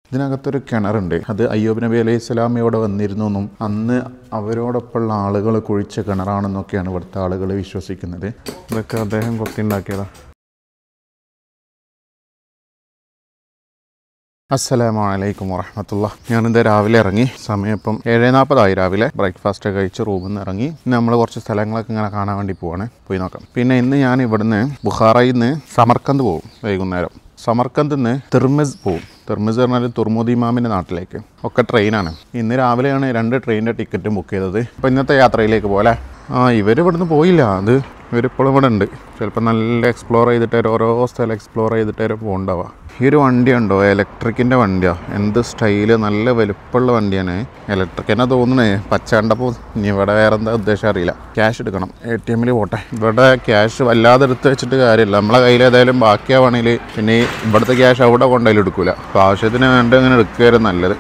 ഇതിനകത്തൊരു കിണറുണ്ട് അത് അയ്യൂബ് നബി അലൈഹി സ്വലാം ഇവിടെ വന്നിരുന്നു എന്നും അന്ന് അവരോടൊപ്പമുള്ള ആളുകൾ കുഴിച്ച കിണറാണെന്നൊക്കെയാണ് ഇവിടുത്തെ ആളുകൾ വിശ്വസിക്കുന്നത് ഇതൊക്കെ അദ്ദേഹം കൊത്തിണ്ടാക്കിയതാ അസ്സലാമു അലൈക്കും വറഹമത്തുള്ള ഞാനിന്ന് രാവിലെ ഇറങ്ങി സമയം ഇപ്പം ഏഴ് നാൽപ്പതായി രാവിലെ ബ്രേക്ക്ഫാസ്റ്റ് കഴിച്ച് റൂമിൽ നിന്ന് ഇറങ്ങി ഇന്ന് നമ്മൾ കുറച്ച് സ്ഥലങ്ങളൊക്കെ ഇങ്ങനെ കാണാൻ വേണ്ടി പോവാണ് പോയി നോക്കാം പിന്നെ ഇന്ന് ഞാൻ ഇവിടുന്ന് ബുഖാറയിൽ നിന്ന് സമർക്കന്ത് പോകും വൈകുന്നേരം സമർക്കന്ത് നിന്ന് തിർമിസ് പോവും തിർമിസ് പറഞ്ഞാൽ തുർമുദി ഇമാമിൻ്റെ നാട്ടിലേക്ക് ഒക്കെ ട്രെയിനാണ് ഇന്ന് രാവിലെയാണ് രണ്ട് ട്രെയിനിൻ്റെ ടിക്കറ്റും ബുക്ക് ചെയ്തത് അപ്പോൾ ഇന്നത്തെ യാത്രയിലേക്ക് പോലെ ആ ഇവർ ഇവിടുന്ന് പോയില്ല അത് ഇവരിപ്പോഴും ഇവിടെ ഉണ്ട് ചിലപ്പോൾ നല്ല എക്സ്പ്ലോർ ചെയ്തിട്ട് ഓരോ സ്ഥലം എക്സ്പ്ലോർ ചെയ്തിട്ട് പോകണ്ടാവുക ഈ ഒരു വണ്ടി ഉണ്ടോ ഇലക്ട്രിക്കിൻ്റെ വണ്ടിയാണ് എന്ത് സ്റ്റൈല് നല്ല വലുപ്പമുള്ള വണ്ടിയാണ് ഇലക്ട്രിക് തന്നെ തോന്നണേ പച്ച കണ്ടപ്പോൾ ഇനി ഇവിടെ വേറെ എന്താ ഉദ്ദേശം അറിയില്ല ക്യാഷ് എടുക്കണം എ ടി എമ്മിൽ പോട്ടെ ഇവിടെ ക്യാഷ് വല്ലാതെ എടുത്ത് വെച്ചിട്ട് കാര്യമില്ല നമ്മളെ കയ്യിൽ ഏതായാലും ബാക്കിയാവണമെങ്കിൽ പിന്നെ ഈ ഇവിടുത്തെ ക്യാഷ് അവിടെ കൊണ്ടായാലും എടുക്കൂല അപ്പോൾ ആവശ്യത്തിന് വേണ്ട ഇങ്ങനെ എടുക്കുകയായിരുന്നു നല്ലത്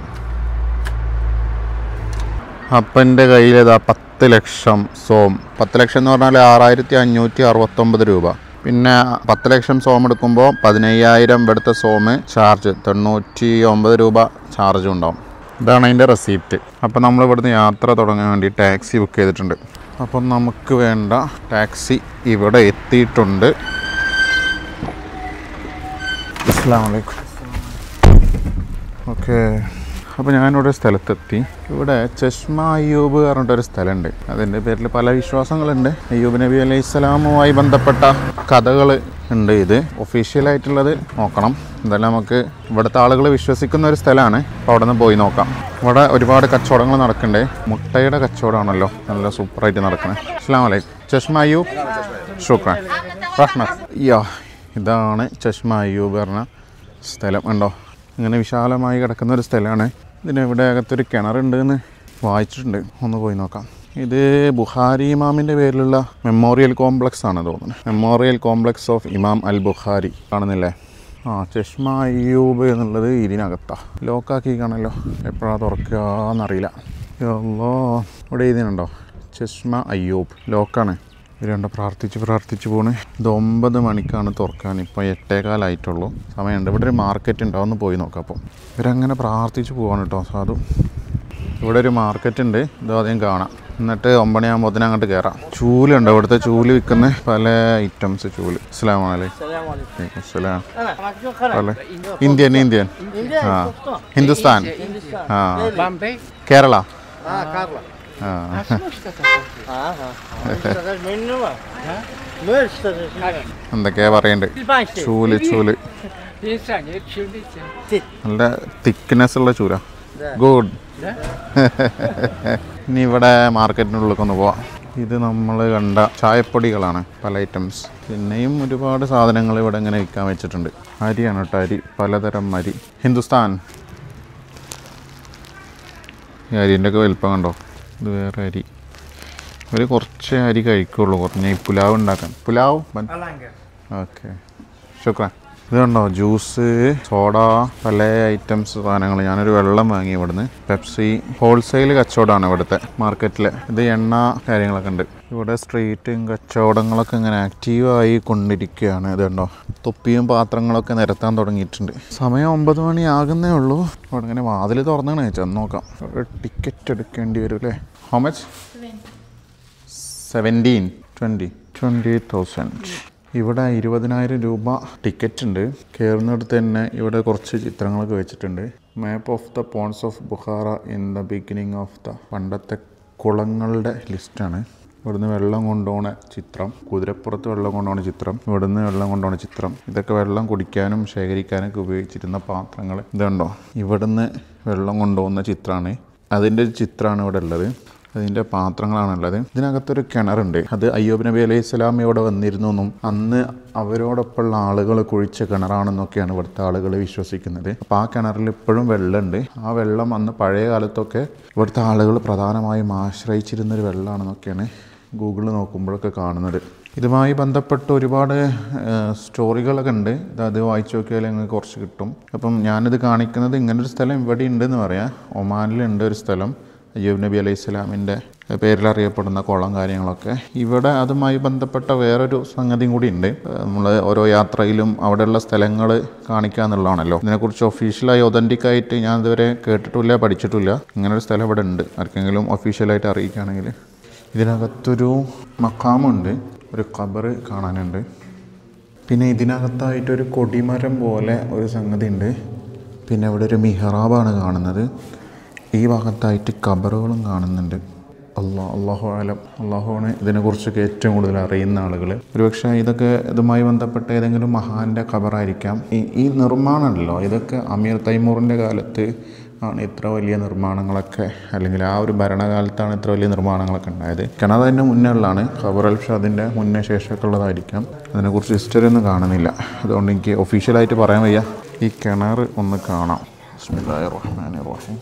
അപ്പൻ്റെ കയ്യിൽ ഇതാ പത്ത് ലക്ഷം സോം പത്ത് ലക്ഷം എന്ന് പറഞ്ഞാൽ ആറായിരത്തി അഞ്ഞൂറ്റി അറുപത്തൊമ്പത് രൂപ പിന്നെ പത്ത് ലക്ഷം സോം എടുക്കുമ്പോൾ പതിനയ്യായിരം ഇവിടുത്തെ സോമ് ചാർജ് തൊണ്ണൂറ്റി ഒമ്പത് രൂപ ചാർജും ഉണ്ടാവും ഇതാണ് അതിൻ്റെ റെസീപ്റ്റ് അപ്പോൾ നമ്മൾ ഇവിടുന്ന് യാത്ര തുടങ്ങാൻ വേണ്ടി ടാക്സി ബുക്ക് ചെയ്തിട്ടുണ്ട് അപ്പം നമുക്ക് വേണ്ട ടാക്സി ഇവിടെ എത്തിയിട്ടുണ്ട് അസ്സാം വലൈക്കും ഓക്കെ അപ്പോൾ ഞാനിവിടെ ഒരു സ്ഥലത്തെത്തി ഇവിടെ ചഷ്മ അയ്യൂബ് പറഞ്ഞിട്ടൊരു സ്ഥലമുണ്ട് അതിൻ്റെ പേരിൽ പല വിശ്വാസങ്ങളുണ്ട് അയ്യൂബ് നബി അലൈഹി സ്വലാമുമായി ബന്ധപ്പെട്ട കഥകൾ ഉണ്ട് ഇത് ഒഫീഷ്യലായിട്ടുള്ളത് നോക്കണം എന്തായാലും നമുക്ക് ഇവിടുത്തെ ആളുകൾ വിശ്വസിക്കുന്ന ഒരു സ്ഥലമാണ് അപ്പോൾ അവിടെ നിന്ന് പോയി നോക്കാം ഇവിടെ ഒരുപാട് കച്ചവടങ്ങൾ നടക്കണ്ടേ മുട്ടയുടെ കച്ചവടമാണല്ലോ നല്ല സൂപ്പറായിട്ട് നടക്കണേ അസ്സാം വലൈക്കും ചഷ്മ അയ്യൂബ് ഷുക്രാൻ റഹ്മത്ത് യാ ഇതാണ് ചഷ്മ അയ്യൂബ് പറഞ്ഞ സ്ഥലം ഉണ്ടോ ഇങ്ങനെ വിശാലമായി കിടക്കുന്ന ഒരു സ്ഥലമാണ് ഇതിനെവിടെ അകത്തൊരു കിണറുണ്ട് എന്ന് വായിച്ചിട്ടുണ്ട് ഒന്ന് പോയി നോക്കാം ഇത് ബുഖാരി ഇമാമിൻ്റെ പേരിലുള്ള മെമ്മോറിയൽ കോംപ്ലക്സ് ആണ് തോന്നുന്നത് മെമ്മോറിയൽ കോംപ്ലക്സ് ഓഫ് ഇമാം അൽ ബുഖാരി കാണുന്നില്ലേ ആ ചഷ്മ അയ്യൂബ് എന്നുള്ളത് ഇതിനകത്താ ലോക്കാക്കി കാണല്ലോ എപ്പോഴാണ് തുറക്കുക എന്നറിയില്ല അല്ലോ ഇവിടെ എഴുതിയിട്ടുണ്ടോ ചഷ്മ അയ്യൂബ് ലോക്കാണ് ഇവരുണ്ട് പ്രാർത്ഥിച്ച് പ്രാർത്ഥിച്ച് പോണ് ഇത് ഒമ്പത് മണിക്കാണ് തുറക്കാൻ ഇപ്പോൾ എട്ടേകാലായിട്ടുള്ളൂ സമയമുണ്ട് ഇവിടെ ഒരു മാർക്കറ്റ് ഉണ്ട് അതൊന്ന് പോയി നോക്കാം അപ്പോൾ ഇവരങ്ങനെ പ്രാർത്ഥിച്ച് പോവാണ് കേട്ടോ സാധു ഇവിടെ ഒരു മാർക്കറ്റ് ഉണ്ട് ഇത് ആദ്യം കാണാം എന്നിട്ട് ഒമ്പണിയാകുമ്പോൾ അങ്ങോട്ട് കയറാം ചൂലുണ്ട് ഇവിടുത്തെ ചൂല് വിൽക്കുന്ന പല ഐറ്റംസ് ചൂല് അസ്സാം വലൈക്കും അസ്സലാം പല ഇന്ത്യൻ ഇന്ത്യൻ ആ ഹിന്ദുസ്ഥാൻ ആ Bombay? Kerala Ah, Carla. ആ Ah, ah. Minimum. Mörster. എന്തൊക്കെയാ പറയണ്ട് Bilbaştı. ചൂല് ചൂല് İnsan yetişirdiyse. നല്ല തിക്നെസ് ഉള്ള ചൂല ഗുഡ് ഇനി ഇവിടെ മാർക്കറ്റിനുള്ളിലേക്ക് ഒന്ന് പോവാം ഇത് നമ്മൾ കണ്ട ചായപ്പൊടികളാണ് പല ഐറ്റംസ് പിന്നെയും ഒരുപാട് സാധനങ്ങൾ ഇവിടെ ഇങ്ങനെ വിൽക്കാൻ വെച്ചിട്ടുണ്ട് അരിയാണ് കേട്ടോ അരി പലതരം അരി ഹിന്ദുസ്ഥാൻ ഈ അരിൻ്റെ ഒക്കെ വലിപ്പം കണ്ടോ ഇത് വേറെ അരി ഒരു കുറച്ച് അരി കഴിക്കുള്ളൂ കുറഞ്ഞ ഈ പുലാവ് ഉണ്ടാക്കാൻ പുലാവ് ബൻ- ഓക്കെ ശുക്രാൻ ഇത് കണ്ടോ ജ്യൂസ് സോഡ പല ഐറ്റംസ് സാധനങ്ങൾ ഞാനൊരു വെള്ളം വാങ്ങി ഇവിടുന്ന് പെപ്സി ഹോൾസെയിൽ കച്ചവടമാണ് ഇവിടുത്തെ മാർക്കറ്റിൽ ഇത് എണ്ണ കാര്യങ്ങളൊക്കെ ഉണ്ട് ഇവിടെ സ്ട്രീറ്റും കച്ചവടങ്ങളൊക്കെ ഇങ്ങനെ ആക്റ്റീവായി കൊണ്ടിരിക്കുകയാണ് ഇത് കണ്ടോ തൊപ്പിയും പാത്രങ്ങളൊക്കെ നിരത്താൻ തുടങ്ങിയിട്ടുണ്ട് സമയം ഒമ്പത് മണി ആകുന്നേ ഉള്ളൂ ഇവിടെ ഇങ്ങനെ വാതിൽ തുറന്നാണ് ചെന്ന് നോക്കാം ഒരു ടിക്കറ്റ് എടുക്കേണ്ടി വരും അല്ലേ how much seventeen twenty twenty thousand ഇവിടെ ഇരുപതിനായിരം രൂപ ടിക്കറ്റ് ഉണ്ട് കയറുന്നിടത്ത് തന്നെ ഇവിടെ കുറച്ച് ചിത്രങ്ങളൊക്കെ വെച്ചിട്ടുണ്ട് map of the ponds of Bukhara in the beginning of the പണ്ടത്തെ കുളങ്ങളുടെ ലിസ്റ്റാണ് ഇവിടുന്ന് വെള്ളം കൊണ്ടുപോണ ചിത്രം കുതിരപ്പുറത്ത് വെള്ളം കൊണ്ടുപോണ ചിത്രം ഇവിടുന്ന് വെള്ളം കൊണ്ടുപോണ ചിത്രം ഇതൊക്കെ വെള്ളം കുടിക്കാനും ശേഖരിക്കാനൊക്കെ ഉപയോഗിച്ചിരുന്ന പാത്രങ്ങൾ ഇതുണ്ടോ ഇവിടുന്ന് വെള്ളം കൊണ്ടുപോകുന്ന ചിത്രമാണ് അതിൻ്റെ ഒരു ചിത്രമാണ് ഇവിടെ ഉള്ളത് അതിൻ്റെ പാത്രങ്ങളാണുള്ളത് ഇതിനകത്തൊരു കിണറുണ്ട് അത് അയ്യൂബ് നബി അലൈഹി സ്വലാം ഇവിടെ വന്നിരുന്നു എന്നും അന്ന് അവരോടൊപ്പമുള്ള ആളുകൾ കുഴിച്ച കിണറാണെന്നൊക്കെയാണ് ഇവിടുത്തെ ആളുകൾ വിശ്വസിക്കുന്നത് അപ്പോൾ ആ കിണറിൽ ഇപ്പോഴും വെള്ളമുണ്ട് ആ വെള്ളം അന്ന് പഴയ കാലത്തൊക്കെ ഇവിടുത്തെ ആളുകൾ പ്രധാനമായും ആശ്രയിച്ചിരുന്നൊരു വെള്ളമാണെന്നൊക്കെയാണ് ഗൂഗിളിൽ നോക്കുമ്പോഴൊക്കെ കാണുന്നത് ഇതുമായി ബന്ധപ്പെട്ട് ഒരുപാട് ഏഹ്, സ്റ്റോറികളൊക്കെ ഉണ്ട് ഇത് അത് വായിച്ചു നോക്കിയാൽ നിങ്ങൾക്ക് കുറച്ച് കിട്ടും അപ്പം ഞാനിത് കാണിക്കുന്നത് ഇങ്ങനൊരു സ്ഥലം ഇവിടെ ഉണ്ടെന്ന് പറയാം ഒമാനിലുണ്ട് ഒരു സ്ഥലം അയ്യൂബ് നബി അലൈഹി സ്വലാമിൻ്റെ പേരിൽ അറിയപ്പെടുന്ന കുളം കാര്യങ്ങളൊക്കെ ഇവിടെ അതുമായി ബന്ധപ്പെട്ട വേറൊരു സംഗതിയും കൂടി ഉണ്ട് നമ്മൾ ഓരോ യാത്രയിലും അവിടെയുള്ള സ്ഥലങ്ങൾ കാണിക്കുക എന്നുള്ളതാണല്ലോ ഇതിനെക്കുറിച്ച് ഒഫീഷ്യലായി ഒതൻറ്റിക് ആയിട്ട് ഞാൻ ഇതുവരെ കേട്ടിട്ടില്ല പഠിച്ചിട്ടില്ല ഇങ്ങനെ ഒരു സ്ഥലം ഇവിടെ ഉണ്ട് ആർക്കെങ്കിലും ഒഫീഷ്യലായിട്ട് അറിയിക്കുകയാണെങ്കിൽ ഇതിനകത്തൊരു മക്കാമുണ്ട് ഒരു ഖബർ കാണാനുണ്ട് പിന്നെ ഇതിനകത്തായിട്ടൊരു കൊടിമരം പോലെ ഒരു സംഗതി ഉണ്ട് പിന്നെ ഇവിടെ ഒരു മിഹറാബാണ് കാണുന്നത് ഈ ഭാഗത്തായിട്ട് ഖബറുകളും കാണുന്നുണ്ട് അള്ളാ അള്ളാഹു ആലം അള്ളാഹുവാണ് ഇതിനെക്കുറിച്ചൊക്കെ ഏറ്റവും കൂടുതൽ അറിയുന്ന ആളുകൾ ഒരുപക്ഷെ ഇതൊക്കെ ഇതുമായി ബന്ധപ്പെട്ട ഏതെങ്കിലും മഹാൻ്റെ ഖബറായിരിക്കാം ഈ ഈ നിർമ്മാണമല്ലോ ഇതൊക്കെ അമീർ തൈമൂറിൻ്റെ കാലത്ത് ആണ് ഇത്ര വലിയ നിർമ്മാണങ്ങളൊക്കെ അല്ലെങ്കിൽ ആ ഒരു ഭരണകാലത്താണ് ഇത്ര വലിയ നിർമ്മാണങ്ങളൊക്കെ ഉണ്ടായത് കിണർ തന്നെ മുന്നേ ഉള്ളതാണ് ഖബർ അൽ ഷാദിൻ്റെ മുന്നേ ശേഷമൊക്കെ ഉള്ളതായിരിക്കാം അതിനെക്കുറിച്ച് ഹിസ്റ്ററി ഒന്നും കാണുന്നില്ല അതുകൊണ്ട് എനിക്ക് ഒഫീഷ്യലായിട്ട് പറയാൻ വയ്യ ഈ കിണർ ഒന്ന് കാണാം ബിസ്മില്ലാഹിർ റഹ്മാനിർ റഹീം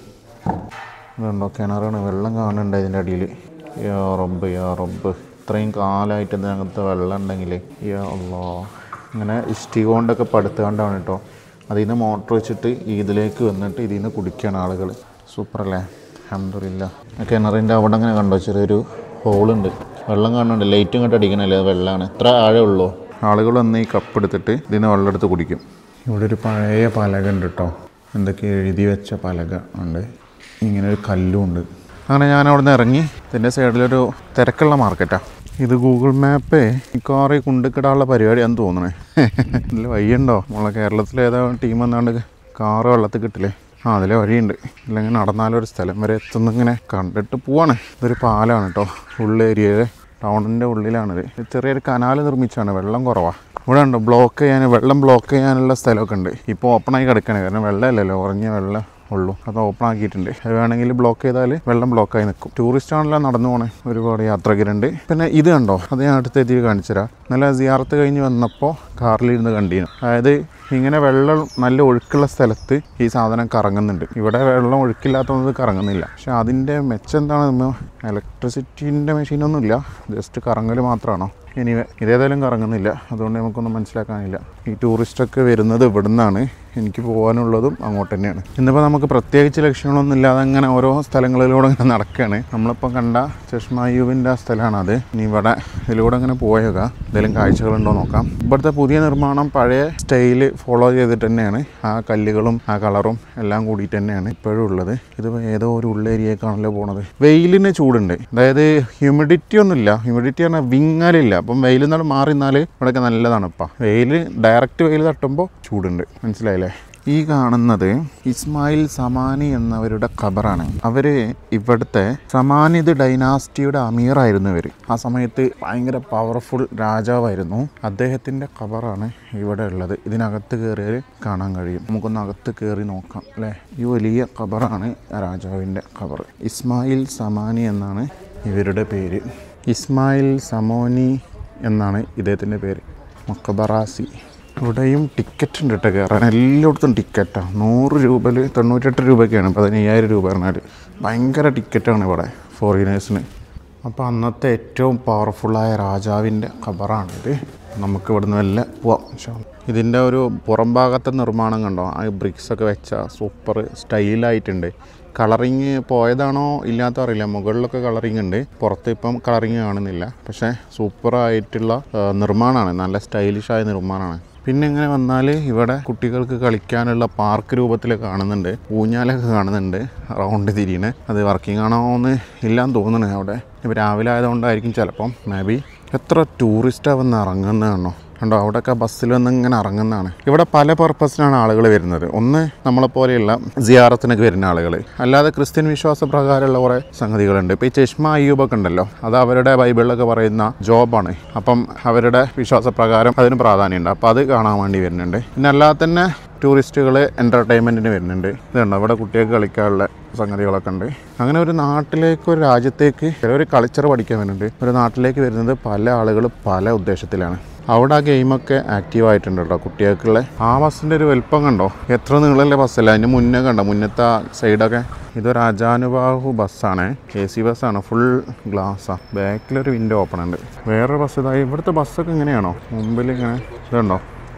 ഇതുണ്ടോ കിണറാണ് വെള്ളം കാണുന്നുണ്ട് ഇതിൻ്റെ അടിയിൽ യാ റബ്ബ് യാ റബ്ബ് ഇത്രയും കാലമായിട്ട് ഇതിനകത്ത് വെള്ളം ഉണ്ടെങ്കിൽ യാ അള്ളാ ഇങ്ങനെ ഇഷ്ടിക കൊണ്ടൊക്കെ പടുത്തുകൊണ്ടാണ് കേട്ടോ അതിൽ നിന്ന് മോട്ടർ വെച്ചിട്ട് ഇതിലേക്ക് വന്നിട്ട് ഇതിൽ നിന്ന് കുടിക്കുകയാണ് ആളുകൾ സൂപ്പറല്ലേ അഹമ്മദില്ല കിണറിൻ്റെ അവിടെ അങ്ങനെ കണ്ടോ ചെറിയൊരു ഹോളുണ്ട് വെള്ളം കാണുന്നുണ്ട് ലൈറ്റും കണ്ട് അടിക്കണല്ലേ അത് വെള്ളമാണ് ഇത്ര ആഴമുള്ളൂ ആളുകൾ വന്ന് ഈ കപ്പ് എടുത്തിട്ട് ഇതിൽ നിന്ന് വെള്ളം എടുത്ത് കുടിക്കും ഇവിടെ ഒരു പഴയ പലക ഉണ്ട് കേട്ടോ എന്തൊക്കെ എഴുതി വെച്ച പലക ഉണ്ട് ഇങ്ങനെ ഒരു കല്ലും ഉണ്ട് അങ്ങനെ ഞാൻ അവിടെ നിന്ന് ഇറങ്ങി ഇതിൻ്റെ സൈഡിലൊരു തിരക്കുള്ള മാർക്കറ്റാണ് ഇത് ഗൂഗിൾ മാപ്പ് മിക്കവാറും ഈ കുണ്ടിക്കിടാനുള്ള പരിപാടിയാന്ന് തോന്നണേ ഇതിൽ വഴിയുണ്ടോ നമ്മളെ കേരളത്തിലെ ഏതാ ടീം വന്നാണ്ട് കാറ് വെള്ളത്തിൽ കിട്ടില്ലേ ആ അതിലെ വഴിയുണ്ട് ഇല്ലെങ്കിൽ നടന്നാലൊരു സ്ഥലം വരെ എത്തുന്നിങ്ങനെ കണ്ടിട്ട് പോവാണ് ഇതൊരു പാലമാണ് കേട്ടോ ഉള്ള ഏരിയയിലെ ടൗണിൻ്റെ ഉള്ളിലാണിത് ഇത് ചെറിയൊരു കനാൽ നിർമ്മിച്ചാണ് വെള്ളം കുറവാണ് ഇവിടെ ഉണ്ട് ബ്ലോക്ക് ചെയ്യാൻ വെള്ളം ബ്ലോക്ക് ചെയ്യാനുള്ള സ്ഥലമൊക്കെ ഉണ്ട് ഇപ്പോൾ ഓപ്പണായി കിടക്കണേ കാരണം വെള്ളമല്ലല്ലോ ഉറങ്ങിയ വെള്ളം ഉള്ളൂ അത് ഓപ്പൺ ആക്കിയിട്ടുണ്ട് അത് വേണമെങ്കിൽ ബ്ലോക്ക് ചെയ്താൽ വെള്ളം ബ്ലോക്കായി നിൽക്കും ടൂറിസ്റ്റ് ആണല്ലോ നടന്നു പോണേ ഒരുപാട് യാത്രകരുണ്ട് പിന്നെ ഇത് കണ്ടോ അത് ഞാൻ അടുത്ത എത്തി കാണിച്ചുതരാം നല്ല സിയാർത്ത് കഴിഞ്ഞ് വന്നപ്പോൾ കാറിലിരുന്ന് കണ്ടീനു അതായത് ഇങ്ങനെ വെള്ളം നല്ല ഒഴുക്കുള്ള സ്ഥലത്ത് ഈ സാധനം കറങ്ങുന്നുണ്ട് ഇവിടെ വെള്ളം ഒഴുക്കില്ലാത്തത് കറങ്ങുന്നില്ല പക്ഷെ അതിൻ്റെ മെച്ചം എന്താണ് നമ്മൾ ഇലക്ട്രിസിറ്റീൻ്റെ മെഷീനൊന്നുമില്ല ജസ്റ്റ് കറങ്ങൽ മാത്രമാണോ എനിവേ ഇതേതായാലും കറങ്ങുന്നില്ല അതുകൊണ്ട് നമുക്കൊന്നും മനസ്സിലാക്കാനില്ല ഈ ടൂറിസ്റ്റൊക്കെ വരുന്നത് ഇവിടെ നിന്നാണ് എനിക്ക് പോകാനുള്ളതും അങ്ങോട്ട് തന്നെയാണ് ഇന്നിപ്പോൾ നമുക്ക് പ്രത്യേകിച്ച് ലക്ഷ്യങ്ങളൊന്നും ഇല്ലാതെ അങ്ങനെ ഓരോ സ്ഥലങ്ങളിലൂടെ ഇങ്ങനെ നടക്കുകയാണ് നമ്മളിപ്പോൾ കണ്ട ചഷ്മായൂവിൻ്റെ ആ സ്ഥലമാണ് അത് ഇനി ഇവിടെ ഇതിലൂടെ അങ്ങനെ പോയേക്ക എന്തെങ്കിലും കാഴ്ചകളുണ്ടോ നോക്കാം ഇവിടുത്തെ പുതിയ നിർമ്മാണം പഴയ സ്റ്റൈല് ഫോളോ ചെയ്തിട്ട് തന്നെയാണ് ആ കല്ലുകളും ആ കളറും എല്ലാം കൂടിയിട്ട് തന്നെയാണ് ഇപ്പോഴും ഉള്ളത് ഇത് ഏതോ ഒരു ഉള്ളേരിയേക്കാണല്ലോ പോണത് വെയിലിന് ചൂടുണ്ട് അതായത് ഹ്യൂമിഡിറ്റി ഒന്നുമില്ല ഹ്യൂമിഡിറ്റി പറഞ്ഞാൽ വിങ്ങലില്ല അപ്പം വെയിൽ നിന്നാണ് മാറി നിന്നാൽ ഇവിടെയൊക്കെ നല്ലതാണ് ഇപ്പം വെയിൽ ഡയറക്റ്റ് വെയിൽ തട്ടുമ്പോൾ ചൂടുണ്ട് മനസ്സിലായില്ലേ ഈ കാണുന്നത് ഇസ്മായിൽ സമാനി എന്നവരുടെ ഖബറാണ് അവർ ഇവിടുത്തെ സമാനിത് ഡൈനാസ്റ്റിയുടെ അമീറായിരുന്നു ഇവർ ആ സമയത്ത് ഭയങ്കര പവർഫുൾ രാജാവായിരുന്നു അദ്ദേഹത്തിൻ്റെ ഖബറാണ് ഇവിടെ ഉള്ളത് ഇതിനകത്ത് കയറിയാൽ കാണാൻ കഴിയും നമുക്കൊന്ന് അകത്ത് കയറി നോക്കാം അല്ലേ ഈ വലിയ ഖബറാണ് ആ രാജാവിൻ്റെ ഖബർ ഇസ്മായിൽ സമാനി എന്നാണ് ഇവരുടെ പേര് ഇസ്മായിൽ സമോനി എന്നാണ് ഇദ്ദേഹത്തിൻ്റെ പേര് മക്കബറാസി ഇവിടെയും ടിക്കറ്റ് ഉണ്ട് കേട്ടോ കയറാൻ എല്ലായിടത്തും ടിക്കറ്റാണ് നൂറ് രൂപയിൽ തൊണ്ണൂറ്റെട്ട് രൂപയ്ക്കാണ് പതിനയ്യായിരം രൂപ പറഞ്ഞാൽ ഭയങ്കര ടിക്കറ്റാണ് ഇവിടെ ഫോറിനേഴ്സിന് അപ്പോൾ അന്നത്തെ ഏറ്റവും പവർഫുള്ളായ രാജാവിൻ്റെ ഖബറാണിത് നമുക്ക് ഇവിടുന്ന് വല്ല പോവാം ഇൻഷാ അല്ലാ. ഇതിൻ്റെ ഒരു പുറം ഭാഗത്തെ നിർമ്മാണം കണ്ടോ ആ ബ്രിക്സ് ഒക്കെ വെച്ച സൂപ്പർ സ്റ്റൈലായിട്ടുണ്ട് കളറിങ് പോയതാണോ ഇല്ലാത്ത അറിയില്ല മുകളിലൊക്കെ കളറിങ് ഉണ്ട് പുറത്ത് ഇപ്പം കളറിങ് കാണുന്നില്ല പക്ഷേ സൂപ്പറായിട്ടുള്ള നിർമ്മാണമാണ് നല്ല സ്റ്റൈലിഷായ നിർമ്മാണമാണ് പിന്നെ ഇങ്ങനെ വന്നാൽ ഇവിടെ കുട്ടികൾക്ക് കളിക്കാനുള്ള പാർക്ക് രൂപത്തിൽ കാണുന്നുണ്ട് ഊഞ്ഞാലൊക്കെ കാണുന്നുണ്ട് റൗണ്ട് തിരിയണേ അത് വർക്കിംഗ് ആണോ എന്ന് ഇല്ലാന്ന് തോന്നുന്നു അവിടെ ഇപ്പോൾ രാവിലെ ആയതുകൊണ്ടായിരിക്കും ചിലപ്പം മേ ബി എത്ര ടൂറിസ്റ്റാണ് വന്ന് ഇറങ്ങുന്നതാണോ കണ്ടോ അവിടെയൊക്കെ ബസ്സിൽ വന്ന് ഇങ്ങനെ ഇറങ്ങുന്നതാണ് ഇവിടെ പല പർപ്പസിനാണ് ആളുകൾ വരുന്നത് ഒന്ന് നമ്മളെപ്പോലെയുള്ള സിയാറത്തിനൊക്കെ വരുന്ന ആളുകൾ അല്ലാതെ ക്രിസ്ത്യൻ വിശ്വാസ പ്രകാരമുള്ള കുറേ സംഗതികളുണ്ട് ഇപ്പോൾ ഈ ചെഷ്മ അയ്യൂബൊക്കെ ഉണ്ടല്ലോ അത് അവരുടെ ബൈബിളിലൊക്കെ പറയുന്ന ജോബാണ് അപ്പം അവരുടെ വിശ്വാസപ്രകാരം അതിന് പ്രാധാന്യമുണ്ട് അപ്പോൾ അത് കാണാൻ വേണ്ടി വരുന്നുണ്ട് പിന്നെ അല്ലാതെ തന്നെ ടൂറിസ്റ്റുകൾ എൻ്റർടൈൻമെൻറ്റിന് വരുന്നുണ്ട് ഇതുണ്ടോ ഇവിടെ കുട്ടികൾക്ക് കളിക്കാനുള്ള സംഗതികളൊക്കെ ഉണ്ട് അങ്ങനെ ഒരു നാട്ടിലേക്ക് ഒരു രാജ്യത്തേക്ക് ഒരു കൾച്ചർ പഠിക്കാൻ വരുന്നുണ്ട് ഒരു നാട്ടിലേക്ക് വരുന്നത് പല ആളുകൾ പല ഉദ്ദേശത്തിലാണ് അവിടെ ആ ഗെയിമൊക്കെ ആക്റ്റീവ് ആയിട്ടുണ്ട് കേട്ടോ കുട്ടികൾക്കുള്ള ആ ബസ്സിൻ്റെ ഒരു വലുപ്പം കണ്ടോ എത്ര നീളമുള്ള ബസ്സല്ല അതിൻ്റെ മുന്നേ കണ്ടോ മുന്നത്തെ ആ സൈഡൊക്കെ ഇതൊരു അജാനുബാഹു ബസ്സാണ് എ സി ബസ്സാണ് ഫുൾ ഗ്ലാസ്സാണ് ബാക്കിലൊരു വിൻഡോ ഓപ്പൺ ഉണ്ട് വേറൊരു ബസ് ഇതായി ഇവിടുത്തെ ബസ്സൊക്കെ ഇങ്ങനെയാണോ മുമ്പിൽ ഇങ്ങനെ ഇതുണ്ടോ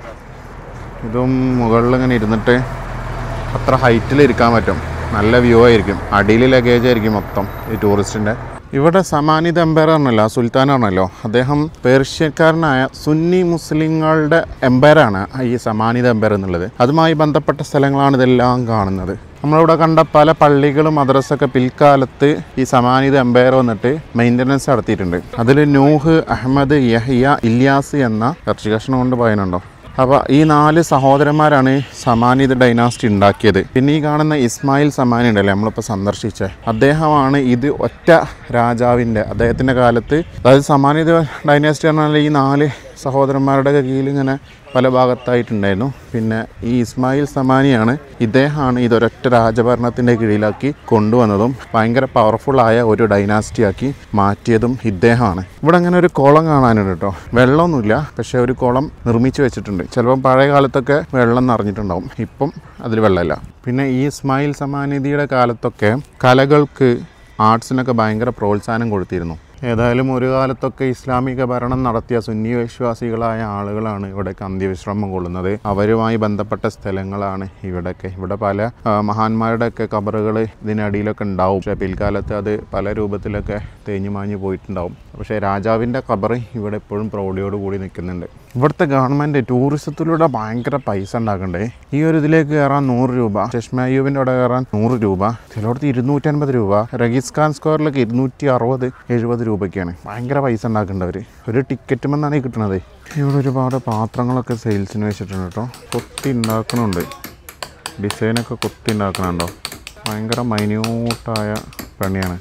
ഇതും മുകളിൽ ഇങ്ങനെ ഇരുന്നിട്ട് അത്ര ഹൈറ്റിൽ ഇരിക്കാൻ പറ്റും നല്ല വ്യൂ ആയിരിക്കും അടിയിൽ ലഗേജ് ആയിരിക്കും മൊത്തം ഈ ടൂറിസ്റ്റിൻ്റെ ഇവിടെ സമാനിത് എംപയർ ആണല്ലോ സുൽത്താൻ ആണല്ലോ അദ്ദേഹം പേർഷ്യക്കാരനായ സുന്നി മുസ്ലിങ്ങളുടെ എംപയറാണ് ഈ സമാനിത് എംപയർ എന്നുള്ളത് അതുമായി ബന്ധപ്പെട്ട സ്ഥലങ്ങളാണ് ഇതെല്ലാം കാണുന്നത് നമ്മളിവിടെ കണ്ട പല പള്ളികളും മദ്രസൊക്കെ പിൽക്കാലത്ത് ഈ സമാനിത് എംപയർ വന്നിട്ട് മെയിൻ്റനൻസ് നടത്തിയിട്ടുണ്ട് അതിൽ നൂഹ് അഹമ്മദ് യഹിയ ഇല്യാസ് എന്ന ഇറച്ചി കഷ്ണം കൊണ്ട് പറയുന്നുണ്ടോ അപ്പോൾ ഈ നാല് സഹോദരന്മാരാണ് സമാനിത് ഡൈനാസ്റ്റി ഉണ്ടാക്കിയത് പിന്നെ ഈ കാണുന്ന ഇസ്മായിൽ സമാനി ഉണ്ടല്ലേ നമ്മളിപ്പോൾ സന്ദർശിച്ച അദ്ദേഹമാണ് ഇത് ഒറ്റ രാജാവിൻ്റെ അദ്ദേഹത്തിൻ്റെ കാലത്ത് അതായത് സമാനിത് ഡൈനാസ്റ്റി പറഞ്ഞാൽ ഈ നാല് സഹോദരന്മാരുടെ കീഴിൽ ഇങ്ങനെ പല ഭാഗത്തായിട്ടുണ്ടായിരുന്നു പിന്നെ ഈ ഇസ്മായിൽ സമാനിയാണ് ഇദ്ദേഹമാണ് ഇതൊരൊറ്റ രാജഭരണത്തിൻ്റെ കീഴിലാക്കി കൊണ്ടുവന്നതും ഭയങ്കര പവർഫുള്ളായ ഒരു ഡൈനാസ്റ്റിയാക്കി മാറ്റിയതും ഇദ്ദേഹമാണ് ഇവിടെ അങ്ങനെ ഒരു കുളം കാണാനുണ്ട് കേട്ടോ വെള്ളമൊന്നുമില്ല പക്ഷേ ഒരു കുളം നിർമ്മിച്ചു വെച്ചിട്ടുണ്ട് ചിലപ്പം പഴയ കാലത്തൊക്കെ വെള്ളം നിറഞ്ഞിട്ടുണ്ടാവും ഇപ്പം അതിൽ വെള്ളമില്ല പിന്നെ ഈ ഇസ്മായിൽ സമാനിധിയുടെ കാലത്തൊക്കെ കലകൾക്ക് ആർട്സിനൊക്കെ ഭയങ്കര പ്രോത്സാഹനം കൊടുത്തിരുന്നു ഏതായാലും ഒരു കാലത്തൊക്കെ ഇസ്ലാമിക ഭരണം നടത്തിയ സുന്നി വിശ്വാസികളായ ആളുകളാണ് ഇവിടേക്ക് അന്ത്യവിശ്രമം കൊള്ളുന്നത് അവരുമായി ബന്ധപ്പെട്ട സ്ഥലങ്ങളാണ് ഇവിടെയൊക്കെ ഇവിടെ പല ആ, മഹാന്മാരുടെയൊക്കെ കബറുകൾ ഇതിനടിയിലൊക്കെ ഉണ്ടാവും പക്ഷേ പിൽക്കാലത്ത് അത് പല രൂപത്തിലൊക്കെ തേഞ്ഞു മാഞ്ഞു പോയിട്ടുണ്ടാവും പക്ഷേ രാജാവിൻ്റെ കബർ ഇവിടെ എപ്പോഴും പ്രൗഢിയോട് കൂടി നിൽക്കുന്നുണ്ട് ഇവിടുത്തെ ഗവൺമെൻറ് ടൂറിസത്തിലൂടെ ഭയങ്കര പൈസ ഉണ്ടാക്കണ്ടേ ഈ ഒരു ഇതിലേക്ക് കയറാൻ നൂറ് രൂപ ചഷ്മയൂബിൻ്റെ അവിടെ കയറാൻ നൂറ് രൂപ ചിലയിടത്ത് ഇരുന്നൂറ്റൻപത് രൂപ റഗീസ് ഖാൻ സ്ക്വയറിലൊക്കെ ഇരുന്നൂറ്റി അറുപത് എഴുപത് രൂപയ്ക്കാണ് ഭയങ്കര പൈസ ഉണ്ടാക്കേണ്ടവർ ഒരു ടിക്കറ്റ് മെന്നാണ് ഈ കിട്ടുന്നത് ഇവിടെ ഒരുപാട് പാത്രങ്ങളൊക്കെ സെയിൽസിന് വെച്ചിട്ടുണ്ട് കേട്ടോ കൊത്തി ഉണ്ടാക്കണുണ്ട് ഡിസൈനൊക്കെ കൊത്തി ഉണ്ടാക്കണുണ്ടോ ഭയങ്കര മൈന്യൂട്ടായ പണിയാണ്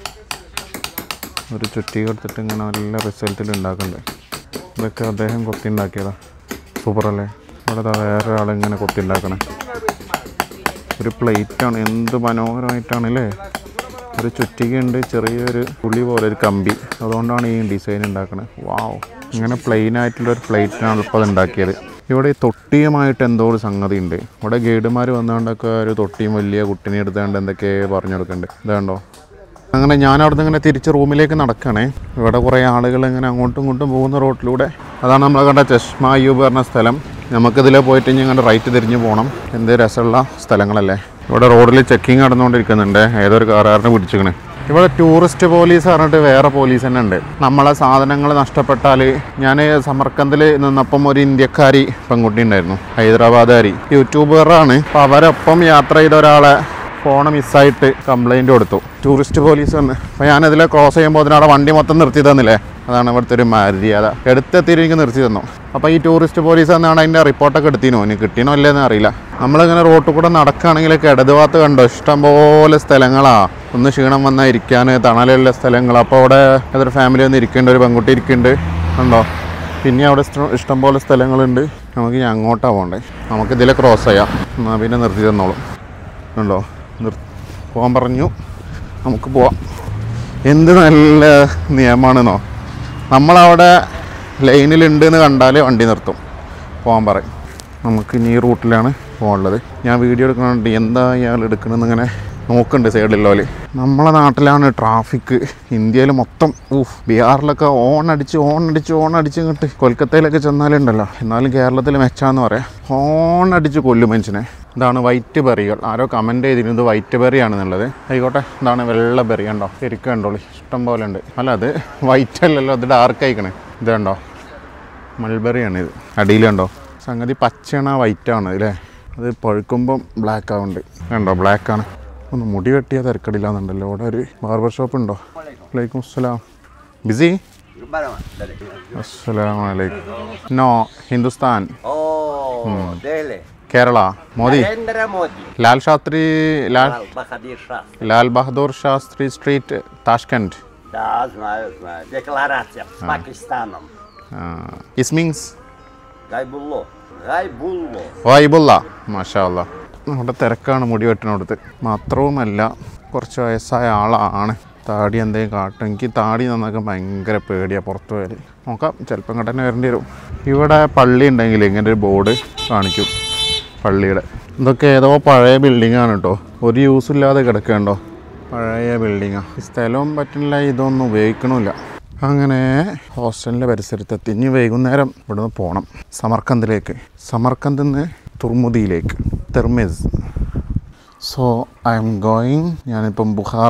ഒരു ചുറ്റിക എടുത്തിട്ട് ഇങ്ങനെ നല്ല റിസൾട്ടിൽ ഉണ്ടാക്കുന്നുണ്ട് ഇതൊക്കെ അദ്ദേഹം കൊത്തി ഉണ്ടാക്കിയതാ സൂപ്പറല്ലേ ഇവിടെ ദാ വേറെ ആളിങ്ങനെ കൊത്തി ഉണ്ടാക്കണേ ഒരു പ്ലേറ്റാണ് എന്ത് മനോഹരമായിട്ടാണ് അല്ലേ ഒരു ചുറ്റികയുണ്ട് ചെറിയൊരു പുളി പോലെ ഒരു കമ്പി അതുകൊണ്ടാണ് ഈ ഡിസൈൻ ഉണ്ടാക്കണത് വാവ് ഇങ്ങനെ പ്ലെയിൻ ആയിട്ടുള്ള ഒരു പ്ലേറ്റിനാണ് ഇപ്പോൾ അത് ഉണ്ടാക്കിയത് ഇവിടെ ഈ തൊട്ടിയുമായിട്ട് എന്തോ ഒരു സംഗതി ഉണ്ട് ഇവിടെ ഗൈഡുമാർ വന്നുകൊണ്ടൊക്കെ ഒരു തൊട്ടിയും വലിയ കുട്ടീനെ എടുത്തുകൊണ്ട് എന്തൊക്കെ പറഞ്ഞു കൊടുക്കുന്നുണ്ട് ഇതാണ്ടോ അങ്ങനെ ഞാൻ അവിടെ നിന്ന് ഇങ്ങനെ തിരിച്ച് റൂമിലേക്ക് നടക്കണേ ഇവിടെ കുറേ ആളുകൾ ഇങ്ങനെ അങ്ങോട്ടും ഇങ്ങോട്ടും പോകുന്ന റോട്ടിലൂടെ അതാണ് നമ്മൾ കണ്ട ചഷ്മ അയ്യൂബ് പറഞ്ഞ സ്ഥലം നമുക്കിതിലെ പോയിട്ട് ഇനി ഇങ്ങനെ റൈറ്റ് തിരിഞ്ഞ് പോകണം എന്ത് രസമുള്ള സ്ഥലങ്ങളല്ലേ ഇവിടെ റോഡിൽ ചെക്കിങ് നടന്നുകൊണ്ടിരിക്കുന്നുണ്ട് ഏതൊരു കാറുകാരനെ പിടിച്ചിക്കണേ ഇവിടെ ടൂറിസ്റ്റ് പോലീസ് പറഞ്ഞിട്ട് വേറെ പോലീസ് തന്നെ ഉണ്ട് നമ്മളെ സാധനങ്ങൾ നഷ്ടപ്പെട്ടാൽ ഞാൻ സമർക്കന്തിൽ നിന്നപ്പം ഒരു ഇന്ത്യക്കാരി പെൺകുട്ടി ഉണ്ടായിരുന്നു ഹൈദരാബാദുകാരി യൂട്യൂബറാണ് അപ്പോൾ അവരൊപ്പം യാത്ര ചെയ്ത ഒരാളെ ഫോൺ മിസ്സായിട്ട് കംപ്ലൈൻറ്റ് കൊടുത്തു ടൂറിസ്റ്റ് പോലീസ് വന്ന് അപ്പോൾ ഞാനതിൽ ക്രോസ് ചെയ്യുമ്പോൾ അതിനവിടെ വണ്ടി മൊത്തം നിർത്തി തന്നില്ലേ അതാണ് ഇവിടുത്തെ ഒരു മര്യാദ എടുത്തെത്തിയിട്ട് എനിക്ക് നിർത്തി തന്നു അപ്പോൾ ഈ ടൂറിസ്റ്റ് പോലീസ് എന്നാണ് അതിൻ്റെ റിപ്പോർട്ടൊക്കെ എടുത്തിനോ ഇനി കിട്ടിയോ അല്ലേന്ന് അറിയില്ല നമ്മളിങ്ങനെ റോട്ടിൽ കൂടെ നടക്കുകയാണെങ്കിലൊക്കെ ഇടതുഭാഗത്ത് കണ്ടോ ഇഷ്ടംപോലെ സ്ഥലങ്ങളാ ഒന്ന് ക്ഷീണം വന്നാൽ ഇരിക്കാൻ തണലുള്ള സ്ഥലങ്ങൾ അപ്പോൾ അവിടെ ഏതൊരു ഫാമിലി ഒന്ന് ഇരിക്കേണ്ട ഒരു പെൺകുട്ടി ഇരിക്കുന്നുണ്ട് കണ്ടോ പിന്നെ അവിടെ ഇഷ്ടം ഇഷ്ടംപോലെ സ്ഥലങ്ങളുണ്ട് നമുക്ക് ഇനി അങ്ങോട്ടാണ് പോകണ്ടേ നമുക്ക് ഇതിലെ ക്രോസ് ചെയ്യാം എന്നാൽ പിന്നെ നിർത്തി തന്നോളും ഉണ്ടോ നിർ പോകാൻ പറഞ്ഞു നമുക്ക് പോവാം എന്ത് നല്ല നിയമമാണെന്നോ നമ്മളവിടെ ലൈനിലുണ്ട് എന്ന് കണ്ടാൽ വണ്ടി നിർത്തും പോകാൻ പറയും നമുക്ക് ഇനി ഈ റൂട്ടിലാണ് പോകാനുള്ളത് ഞാൻ വീഡിയോ എടുക്കുന്നുണ്ട് എന്താ ഇയാൾ എടുക്കണമെന്ന് ഇങ്ങനെ നോക്കുന്നുണ്ട് സൈഡിലുള്ളവർ നമ്മളെ നാട്ടിലാണ് ട്രാഫിക് ഇന്ത്യയിൽ മൊത്തം ഊഫ് ബീഹാറിലൊക്കെ ഓൺ അടിച്ച് ഓൺ അടിച്ച് ഓൺ അടിച്ച് ഇങ്ങോട്ട് കൊൽക്കത്തയിലൊക്കെ ചെന്നാലുണ്ടല്ലോ എന്നാലും കേരളത്തിൽ മെച്ചാന്ന് പറയാം ഹോൺ അടിച്ച് കൊല്ലും മനുഷ്യനെ ഇതാണ് വൈറ്റ് ബെറികൾ ആരോ കമൻറ്റ് ചെയ്തിരുന്നത് വൈറ്റ് ബെറി ആണെന്നുള്ളത് ആയിക്കോട്ടെ ഇതാണ് വെള്ള ബെറി ഉണ്ടോ ശരിക്കും കണ്ടോളി ഇഷ്ടം പോലെ ഉണ്ട് അല്ല അത് വൈറ്റ് അല്ലല്ലോ അത് ഡാർക്ക് ആയിക്കണേ ഇത് കണ്ടോ മൾബെറിയാണ് ഇത് അടിയിൽ കണ്ടോ സംഗതി പച്ചയാണ് വൈറ്റ് ആണ് അല്ലേ അത് പഴുക്കുമ്പം ബ്ലാക്ക് ആവുന്നുണ്ട് കണ്ടോ ബ്ലാക്ക് ആണ് ഒന്ന് മുടി വെട്ടിയ തിരക്കടില്ലാന്നുണ്ടല്ലോ ഇവിടെ ഒരു ബാർബർ ഷോപ്പ് ഉണ്ടോ വലൈക്കും അസ്സലാം ബിസി അസ്സലാം വലൈക്കും no Hindustan Oh, Delhi. Kerala Modi Narendra Modi. Lal Shastri Lal Al Bahadir Shah. Lal Bahadur Shastri street Tashkent Да, знаю, знаю. Декларация с Пакистаном. ഇസ്മിങ്സ് Гайбулло. Гайбулло. വൈബുള്ള മാഷാല്ല അവിടെ തിരക്കാണ് മുടി വെട്ടിനടുത്ത് മാത്രവുമല്ല കുറച്ച് വയസ്സായ ആളാണ് താടി എന്തെങ്കിലും കാട്ടും എനിക്ക് താടി നന്നാക്കാൻ ഭയങ്കര പേടിയാണ് പുറത്ത് പോയാൽ നോക്കാം ചിലപ്പം ഇങ്ങോട്ട് തന്നെ വരേണ്ടി വരും ഇവിടെ പള്ളി ഉണ്ടെങ്കിൽ ഇങ്ങനെ ഒരു ബോർഡ് കാണിക്കും പള്ളിയുടെ ഇതൊക്കെ ഏതോ പഴയ ബിൽഡിംഗ് ആണ് കേട്ടോ ഒരു യൂസ് ഇല്ലാതെ കിടക്കണ്ടോ പഴയ ബിൽഡിങ്ങാണ് ഈ സ്ഥലവും പറ്റുന്നില്ല ഇതൊന്നും ഉപയോഗിക്കണമില്ല അങ്ങനെ ഹോസ്റ്റലിൻ്റെ പരിസരത്തെത്തി ഇനി വൈകുന്നേരം ഇവിടുന്ന് പോകണം സമർക്കന്ദിലേക്ക് സമർക്കന്ദിൽ നിന്ന് തുർമുദിയിലേക്ക് Termez so I am going ഞാനിപ്പം ബുഹാറ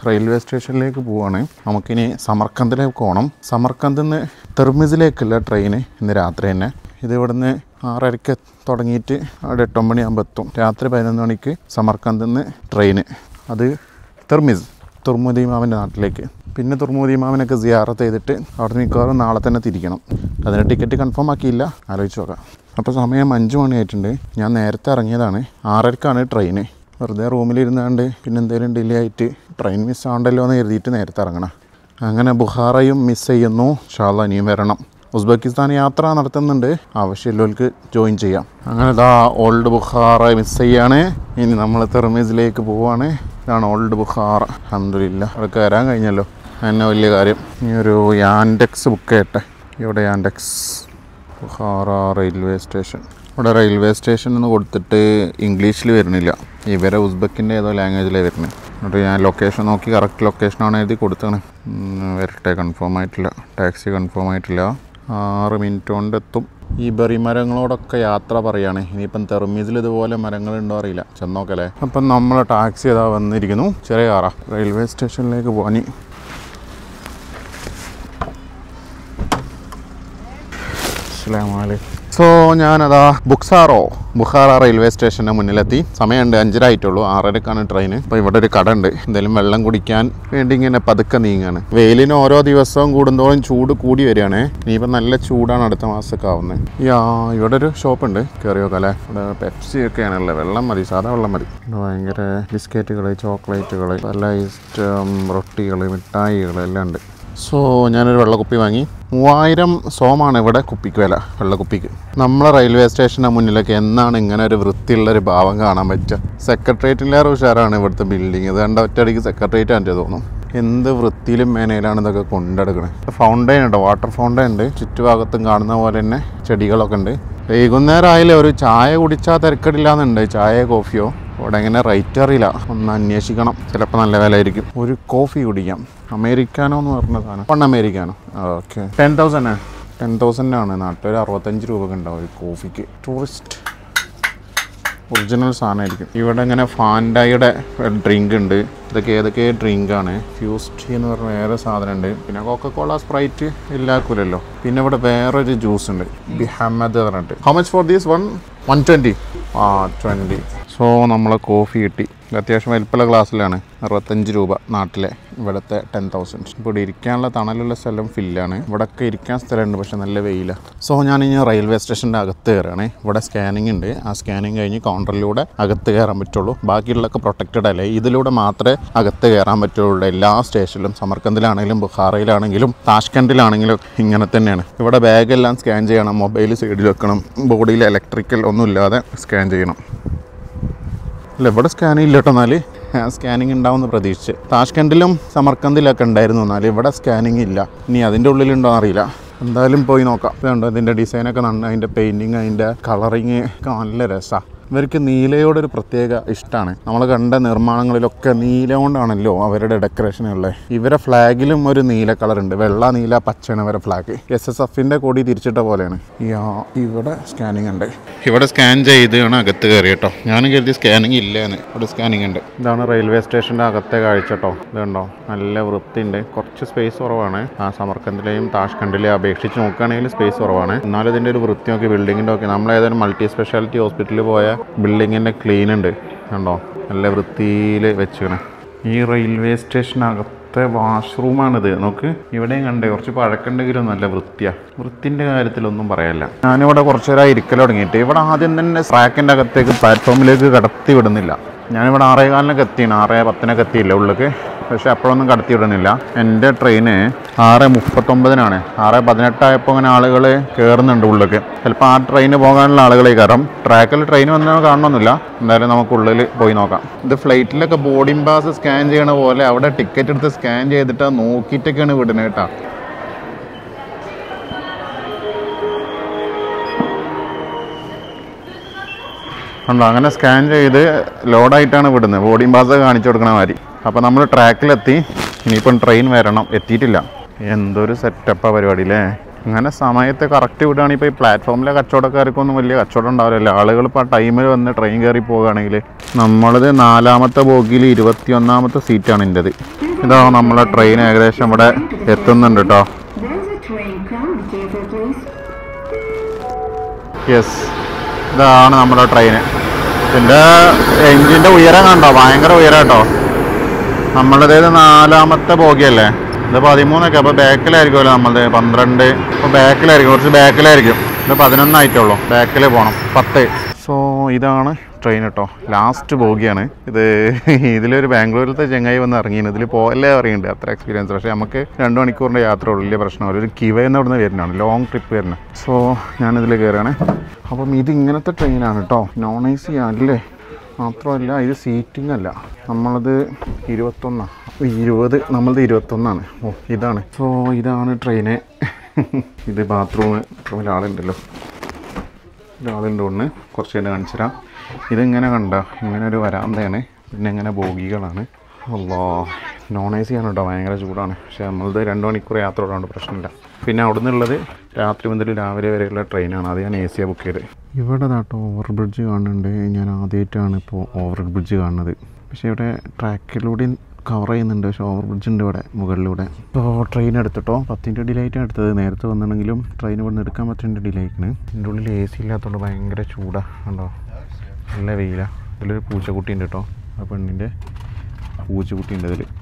റെയിൽവേ സ്റ്റേഷനിലേക്ക് പോവാണ് നമുക്കിനി സമർക്കന്ദിലേക്ക് പോകണം സമർക്കന്ദിൽ നിന്ന് തെർമിസിലേക്കുള്ള ട്രെയിൻ ഇന്ന് രാത്രി തന്നെ ഇത് ഇവിടുന്ന് ആറരയ്ക്ക് തുടങ്ങിയിട്ട് അവിടെ എട്ടൊമ്പത് മണിയാകുമ്പോൾ എത്തും രാത്രി പതിനൊന്ന് മണിക്ക് സമർക്കന്ദിൽ നിന്ന് ട്രെയിന് അത് തെർമിസ് തുർമുദി മാമൻ്റെ നാട്ടിലേക്ക് പിന്നെ തുർമുദി മാമനൊക്കെ സിയാറത്ത് ചെയ്തിട്ട് അവിടെ മിക്കവാറും നാളെ തന്നെ തിരിക്കണം അതിന് ടിക്കറ്റ് കൺഫേം ആക്കിയില്ല ആലോചിച്ച് നോക്കാം അപ്പോൾ സമയം അഞ്ച് മണിയായിട്ടുണ്ട് ഞാൻ നേരത്തെ ഇറങ്ങിയതാണ് ആറരക്കാണ് ട്രെയിന് വെറുതെ റൂമിലിരുന്നാണ്ട് പിന്നെ എന്തെങ്കിലും ഡിലേ ആയിട്ട് ട്രെയിൻ മിസ് ആവണ്ടല്ലോ എന്ന് കരുതിയിട്ട് നേരത്തെ ഇറങ്ങണം അങ്ങനെ ബുഹാറയും മിസ് ചെയ്യുന്നു ഷാള ഇനിയും വരണം ഉസ്ബെക്കിസ്ഥാൻ യാത്ര നടത്തുന്നുണ്ട് ആവശ്യമുള്ളവർക്ക് ജോയിൻ ചെയ്യാം അങ്ങനെ ഇതാ ഓൾഡ് ബുഖാറ മിസ് ചെയ്യാണ് ഇനി നമ്മൾ തെർമീസിലേക്ക് പോവാണ് ഇതാണ് ഓൾഡ് ബുഖാറ അഹമ്മദില്ല അവിടെ കയറാൻ കഴിഞ്ഞല്ലോ എന്നെ വലിയ കാര്യം ഇനി ഒരു യാൻഡെക്സ് ബുക്ക് ചെയ്യട്ടെ ഇവിടെ യാൻഡെക്സ് ബുഖാറ റെയിൽവേ സ്റ്റേഷൻ ഇവിടെ റെയിൽവേ സ്റ്റേഷൻ എന്ന് കൊടുത്തിട്ട് ഇംഗ്ലീഷിൽ വരുന്നില്ല ഇവരെ ഉസ്ബെക്കിൻ്റെ ഏതോ ലാംഗ്വേജിലാണ് വരുന്നത് എന്നിട്ട് ഞാൻ ലൊക്കേഷൻ നോക്കി കറക്റ്റ് ലൊക്കേഷനാണ് എഴുതി കൊടുത്താണ് ഉം, വരട്ടെ കൺഫേം ആയിട്ടില്ല ടാക്സി കൺഫേം ആയിട്ടില്ല ആറ് മിനിറ്റ് കൊണ്ട് എത്തും ഈ ബെറി മരങ്ങളോടൊക്കെ യാത്ര പറയാണ് ഇനിയിപ്പം തെർമീസിൽ ഇതുപോലെ മരങ്ങളുണ്ടോ അറിയില്ല ചെന്നോക്കല്ലേ അപ്പം നമ്മൾ ടാക്സി ഇതാ വന്നിരിക്കുന്നു ചെറിയ കാറാ റെയിൽവേ സ്റ്റേഷനിലേക്ക് പോകാൻ അസ്സലാമലൈക്കും സോ ഞാനതാ ബുക്സാറോ ബുഖാറ റെയിൽവേ സ്റ്റേഷൻ്റെ മുന്നിലെത്തി സമയമുണ്ട് അഞ്ചര ആയിട്ടുള്ളൂ ആറരക്കാണ് ട്രെയിൻ അപ്പോൾ ഇവിടെ ഒരു കട ഉണ്ട് എന്തെങ്കിലും വെള്ളം കുടിക്കാൻ വേണ്ടി ഇങ്ങനെ പതുക്കെ നീങ്ങാണ് വെയിലിന് ഓരോ ദിവസവും കൂടുന്തോറും ചൂട് കൂടി വരികയാണ് ഇനിയിപ്പോൾ നല്ല ചൂടാണ് അടുത്ത മാസമൊക്കെ ആവുന്നത് യാ ഇവിടെ ഒരു ഷോപ്പ് ഉണ്ട് കയറി നോക്കാം അല്ലേ ഇവിടെ പെപ്സി ഒക്കെയാണല്ലേ വെള്ളം മതി സാധാ വെള്ളം മതി ഇവിടെ ഭയങ്കര ബിസ്ക്കറ്റുകൾ ചോക്ലേറ്റുകൾ പല ഇഷ്ടം റൊട്ടികൾ മിഠായികൾ എല്ലാം ഉണ്ട് സോ ഞാനൊരു വെള്ളക്കുപ്പി വാങ്ങി മൂവായിരം സോമാണ് ഇവിടെ കുപ്പിക്ക് വില വെള്ളക്കുപ്പിക്ക് നമ്മളെ റെയിൽവേ സ്റ്റേഷൻ്റെ മുന്നിലൊക്കെ എന്നാണ് ഇങ്ങനെ ഒരു വൃത്തിയുള്ള ഒരു ഭാവം കാണാൻ പറ്റുക സെക്രട്ടേറിയറ്റിലേറെ ഉഷാറാണ് ഇവിടുത്തെ ബിൽഡിങ് ഇത് കണ്ട ഒറ്റയടിക്ക് സെക്രട്ടേറിയറ്റ് ആണെന്ന് തോന്നുന്നു എന്ത് വൃത്തിയിലും മേനയിലാണ് ഇതൊക്കെ കൊണ്ടെടുക്കണത് ഫൗണ്ടൈൻ ഉണ്ട് വാട്ടർ ഫൗണ്ടൈൻ ഉണ്ട് ചുറ്റുഭാഗത്തും കാണുന്ന പോലെ തന്നെ ചെടികളൊക്കെ ഉണ്ട് വൈകുന്നേരം ആയാലും ഒരു ചായ കുടിച്ചാൽ തിരക്കടില്ലാന്നുണ്ട് ചായ കോഫിയോ ഇവിടെ എങ്ങനെ റേറ്റ് അറിയില്ല ഒന്ന് അന്വേഷിക്കണം ചിലപ്പോൾ നല്ല വില ആയിരിക്കും ഒരു കോഫി കുടിക്കാം അമേരിക്കാനോ എന്ന് പറഞ്ഞ സാധനം one Americano okay ten thousand ten thousand ആണ് നാട്ടിൽ ഒരു അറുപത്തഞ്ച് രൂപ ഉണ്ടാവും ഒരു കോഫിക്ക് ടൂറിസ്റ്റ് ഒറിജിനൽ സാധനമായിരിക്കും ഇവിടെ ഇങ്ങനെ ഫാൻഡായുടെ ഡ്രിങ്ക് ഉണ്ട് ഇതൊക്കെ ഏതൊക്കെ ഡ്രിങ്കാണ് ഫ്യൂസ്റ്റി എന്ന് പറഞ്ഞ വേറെ സാധനം ഉണ്ട് പിന്നെ കോക്കക്കോള സ്പ്രൈറ്റ് ഇല്ലാക്കൂലല്ലോ പിന്നെ ഇവിടെ വേറൊരു ജ്യൂസ് ഉണ്ട് ബിഹമ്മദ് പറഞ്ഞിട്ട് how much for these one one twenty ah twenty so നമ്മളെ കോഫി കിട്ടി ഇത് അത്യാവശ്യം വലിപ്പമുള്ള ഗ്ലാസ്സിലാണ് അറുപത്തഞ്ച് രൂപ നാട്ടിലെ ഇവിടുത്തെ ടെൻ തൗസൻഡ് ഇവിടെ ഇരിക്കാനുള്ള തണലുള്ള സ്ഥലം ഫില്ലാണ് ഇവിടെയൊക്കെ ഇരിക്കാൻ സ്ഥലമുണ്ട് പക്ഷെ നല്ല വെയിലാണ് സോ ഞാൻ ഇനി റെയിൽവേ സ്റ്റേഷൻ്റെ അകത്ത് കയറുകയാണ് ഇവിടെ സ്കാനിങ് ഉണ്ട് ആ സ്കാനിങ് കഴിഞ്ഞ് കൗണ്ടറിലൂടെ അകത്ത് കയറാൻ പറ്റുള്ളൂ ബാക്കിയുള്ളതൊക്കെ പ്രൊട്ടക്റ്റഡ് അല്ലേ ഇതിലൂടെ മാത്രമേ അകത്ത് കയറാൻ പറ്റുള്ളൂ എല്ലാ സ്റ്റേഷനിലും സമർക്കന്ദിലാണെങ്കിലും ബുഖാറയിലാണെങ്കിലും താഷ്കണ്ടിലാണെങ്കിലും ഇങ്ങനെ തന്നെയാണ് ഇവിടെ ബാഗെല്ലാം സ്കാൻ ചെയ്യണം മൊബൈൽ സൈഡിൽ വെക്കണം ബോഡിയിൽ ഇലക്ട്രിക്കൽ ഒന്നും ഇല്ലാതെ സ്കാൻ ചെയ്യണം അല്ല ഇവിടെ സ്കാനിങ് ഇല്ല കേട്ടോ എന്നാൽ സ്കാനിങ് ഉണ്ടാവുമെന്ന് പ്രതീക്ഷിച്ച് താഷ്കണ്ടിലും സമർക്കന്ദിലൊക്കെ ഉണ്ടായിരുന്നു എന്നാൽ ഇവിടെ സ്കാനിങ് ഇല്ല ഇനി അതിൻ്റെ ഉള്ളിലുണ്ടോ എന്നറിയില്ല എന്തായാലും പോയി നോക്കാം ഇതുണ്ടോ ഇതിൻ്റെ ഡിസൈനൊക്കെ നന്ന അതിൻ്റെ പെയിൻറ്റിങ് അതിൻ്റെ കളറിങ് ഒക്കെ നല്ല രസമാണ് ഇവർക്ക് നീലയോടൊരു പ്രത്യേക ഇഷ്ടമാണ് നമ്മൾ കണ്ട നിർമ്മാണങ്ങളിലൊക്കെ നീല കൊണ്ടാണല്ലോ അവരുടെ ഡെക്കറേഷൻ ഉള്ളത് ഇവരെ ഫ്ലാഗിലും ഒരു നീല കളർ ഉണ്ട് വെള്ള നീല പച്ചയാണ് ഇവരെ ഫ്ലാഗ് എസ് എസ് എഫിൻ്റെ കൊടി തിരിച്ചിട്ട പോലെയാണ് യാ ഇവിടെ സ്കാനിങ് ഉണ്ട് ഇവിടെ സ്കാൻ ചെയ്താണ് അകത്ത് കയറി കേട്ടോ ഞാൻ കരുതി സ്കാനിങ് ഇല്ലേന്ന് ഇവിടെ സ്കാനിങ് ഉണ്ട് ഇതാണ് റെയിൽവേ സ്റ്റേഷൻ്റെ അകത്തെ കാഴ്ച കേട്ടോ ഇതുണ്ടോ നല്ല വൃത്തിയുണ്ട് കുറച്ച് സ്പേസ് കുറവാണ് ആ സമർക്കന്ദിലെയും താഷ്കണ്ടിലെയും അപേക്ഷിച്ച് നോക്കുകയാണെങ്കിൽ സ്പേസ് കുറവാണ് എന്നാലും ഇതിൻ്റെ ഒരു വൃത്തി നോക്കി ബിൽഡിങ്ങിൻ്റെ ഒക്കെ നമ്മൾ ഏതായാലും മൾട്ടി സ്പെഷ്യാലിറ്റി ഹോസ്പിറ്റലിൽ പോയ ബിൽഡിങ്ങിൻ്റെ ക്ലീൻ ഉണ്ട് കണ്ടോ നല്ല വൃത്തിയിൽ വെച്ചാണ് ഈ റെയിൽവേ സ്റ്റേഷനകത്തെ വാഷ്റൂമാണിത് നോക്ക് ഇവിടെയും കണ്ടേ കുറച്ച് പഴക്കണ്ടെങ്കിലും നല്ല വൃത്തിയാണ് വൃത്തിൻ്റെ കാര്യത്തിലൊന്നും പറയാനില്ല ഞാനിവിടെ കുറച്ച് നേരം ഇരിക്കൽ തുടങ്ങിയിട്ട് ഇവിടെ ആദ്യം തന്നെ ട്രാക്കിൻ്റെ അകത്തേക്ക് പ്ലാറ്റ്ഫോമിലേക്ക് കടത്തി വിടുന്നില്ല ഞാനിവിടെ ആറേകാലിനൊക്കെ എത്തിയാണ് ആറേ പത്തിനൊക്കെ എത്തിയില്ല ഉള്ളിലേക്ക് പക്ഷെ അപ്പോഴൊന്നും കടത്തി വിടുന്നില്ല എൻ്റെ ട്രെയിന് ആറ് മുപ്പത്തൊമ്പതിനാണ് ആറ് പതിനെട്ടായപ്പോൾ അങ്ങനെ ആളുകൾ കയറുന്നുണ്ട് ഉള്ളിലേക്ക് ചിലപ്പോൾ ആ ട്രെയിന് പോകാനുള്ള ആളുകളെ കയറും ട്രാക്കിൽ ട്രെയിൻ വന്നാൽ കാണണമെന്നില്ല എന്തായാലും നമുക്ക് ഉള്ളിൽ പോയി നോക്കാം ഇത് ഫ്ലൈറ്റിലൊക്കെ ബോർഡിംഗ് പാസ് സ്കാൻ ചെയ്യണ പോലെ അവിടെ ടിക്കറ്റ് എടുത്ത് സ്കാൻ ചെയ്തിട്ട് അത് നോക്കിയിട്ടൊക്കെയാണ് വിടുന്നത് കേട്ടോ ഉണ്ടോ അങ്ങനെ സ്കാൻ ചെയ്ത് ലോഡായിട്ടാണ് വിടുന്നത് ബോർഡിംഗ് പാസ് കാണിച്ചു കൊടുക്കണ മാതിരി അപ്പോൾ നമ്മൾ ട്രാക്കിലെത്തി ഇനിയിപ്പം ട്രെയിൻ വരണം എത്തിയിട്ടില്ല എന്തൊരു സെറ്റപ്പാണ് പരിപാടി അല്ലേ അങ്ങനെ സമയത്ത് കറക്റ്റ് വിടുകയാണെങ്കിൽ ഇപ്പോൾ ഈ പ്ലാറ്റ്ഫോമിലെ കച്ചവടക്കാർക്കൊന്നും വലിയ കച്ചവടം ഉണ്ടാവില്ല ആളുകൾ ഇപ്പോൾ ആ ടൈമിൽ വന്ന് ട്രെയിൻ കയറി പോവുകയാണെങ്കിൽ നമ്മളിത് നാലാമത്തെ ബോഗിയിൽ ഇരുപത്തി ഒന്നാമത്തെ സീറ്റാണ് എൻ്റെത് ഇതാ നമ്മളെ ട്രെയിൻ ഏകദേശം ഇവിടെ എത്തുന്നുണ്ട് കേട്ടോ There's a train. Come, be careful, please. Yes ഇതാണ് നമ്മുടെ ട്രെയിന് ഇതിൻ്റെ എൻജിൻ്റെ ഉയരം കണ്ടോ ഭയങ്കര ഉയരം കേട്ടോ നമ്മളുടേത് നാലാമത്തെ ബോഗിയല്ലേ ഇത് പതിമൂന്നൊക്കെ അപ്പോൾ ബാക്കിലായിരിക്കുമല്ലോ നമ്മളത് പന്ത്രണ്ട് ഇപ്പോൾ ബാക്കിലായിരിക്കും കുറച്ച് ബാക്കിലായിരിക്കും ഇത് പതിനൊന്നായിട്ടുള്ളൂ ബാക്കിൽ പോകണം പത്ത് സോ ഇതാണ് ട്രെയിൻ കേട്ടോ ലാസ്റ്റ് ബോഗിയാണ് ഇത് ഇതിലൊരു ബാംഗ്ലൂരിലത്തെ ചെങ്ങായി വന്ന് ഇറങ്ങിയാണ് ഇതിൽ പോകല്ലേ പറയുന്നുണ്ട് അത്ര എക്സ്പീരിയൻസ് പക്ഷേ നമുക്ക് രണ്ട് മണിക്കൂറിൻ്റെ യാത്ര ഉള്ളൂ വലിയ പ്രശ്നമില്ല ഒരു കിവയെന്ന് ഇവിടുന്ന് വരുന്നതാണ് ലോങ് ട്രിപ്പ് വരുന്നത് സോ ഞാനിതിൽ കയറുകയാണ് അപ്പം ഇത് ഇങ്ങനത്തെ ട്രെയിനാണ് കേട്ടോ നോൺ എ സി അല്ലേ മാത്രമല്ല ഇത് സീറ്റിംഗ് അല്ല നമ്മളത് ഇരുപത്തൊന്നാണ് ഇരുപത് നമ്മളത് ഇരുപത്തൊന്നാണ് ഓ ഇതാണ് സോ ഇതാണ് ട്രെയിന് ഇത് ബാത്റൂം ബാത്റൂമിൽ ആളുണ്ടല്ലോ ഒരാളുണ്ട് ഒന്ന് കുറച്ച് കഴിഞ്ഞ് കാണിച്ചു തരാം ഇതിങ്ങനെ കണ്ട ഇങ്ങനെ ഒരു വരാന്തയാണ് പിന്നെ ഇങ്ങനെ ബോഗികളാണ് അല്ലോ നോൺ എ സി ആണ് കേട്ടോ ഭയങ്കര ചൂടാണ് പക്ഷേ നമ്മളത് രണ്ട് മണിക്കൂർ യാത്ര ഉള്ളതുകൊണ്ട് പ്രശ്നമില്ല പിന്നെ അവിടെ നിന്നുള്ളത് രാത്രി മുതൽ രാവിലെ വരെയുള്ള ട്രെയിനാണ് അത് ഞാൻ എ സിയാണ് ബുക്ക് ചെയ്ത് ഇവിടെ കേട്ടോ ഓവർ ബ്രിഡ്ജ് കാണുന്നുണ്ട് ഞാൻ ആദ്യമായിട്ടാണ് ഇപ്പോൾ ഓവർ ബ്രിഡ്ജ് കാണുന്നത് പക്ഷേ ഇവിടെ ട്രാക്കിലൂടെ കവർ ചെയ്യുന്നുണ്ട് പക്ഷേ ഓവർ ബ്രിഡ്ജ് ഉണ്ട് ഇവിടെ മുകളിലൂടെ ഇപ്പോൾ ട്രെയിൻ എടുത്തിട്ടോ പത്തിൻ്റെ ഡിലേ ആയിട്ടാണ് എടുത്തത് നേരത്തെ വന്നിട്ടുണ്ടെങ്കിലും ട്രെയിൻ ഇവിടെ നിന്ന് എടുക്കാൻ പത്തിൻ്റെ ഡിലേ ആയിക്കണ് എൻ്റെ ഉള്ളിൽ എ സി ഇല്ലാത്തതുകൊണ്ട് ഭയങ്കര ചൂടാണ് കണ്ടോ നല്ല വെയിലാണ് ഇതിലൊരു പൂച്ചക്കുട്ടി ഉണ്ട് കേട്ടോ ആ പെണ്ണിൻ്റെ പൂച്ചക്കുട്ടി ഉണ്ട് ഇതിൽ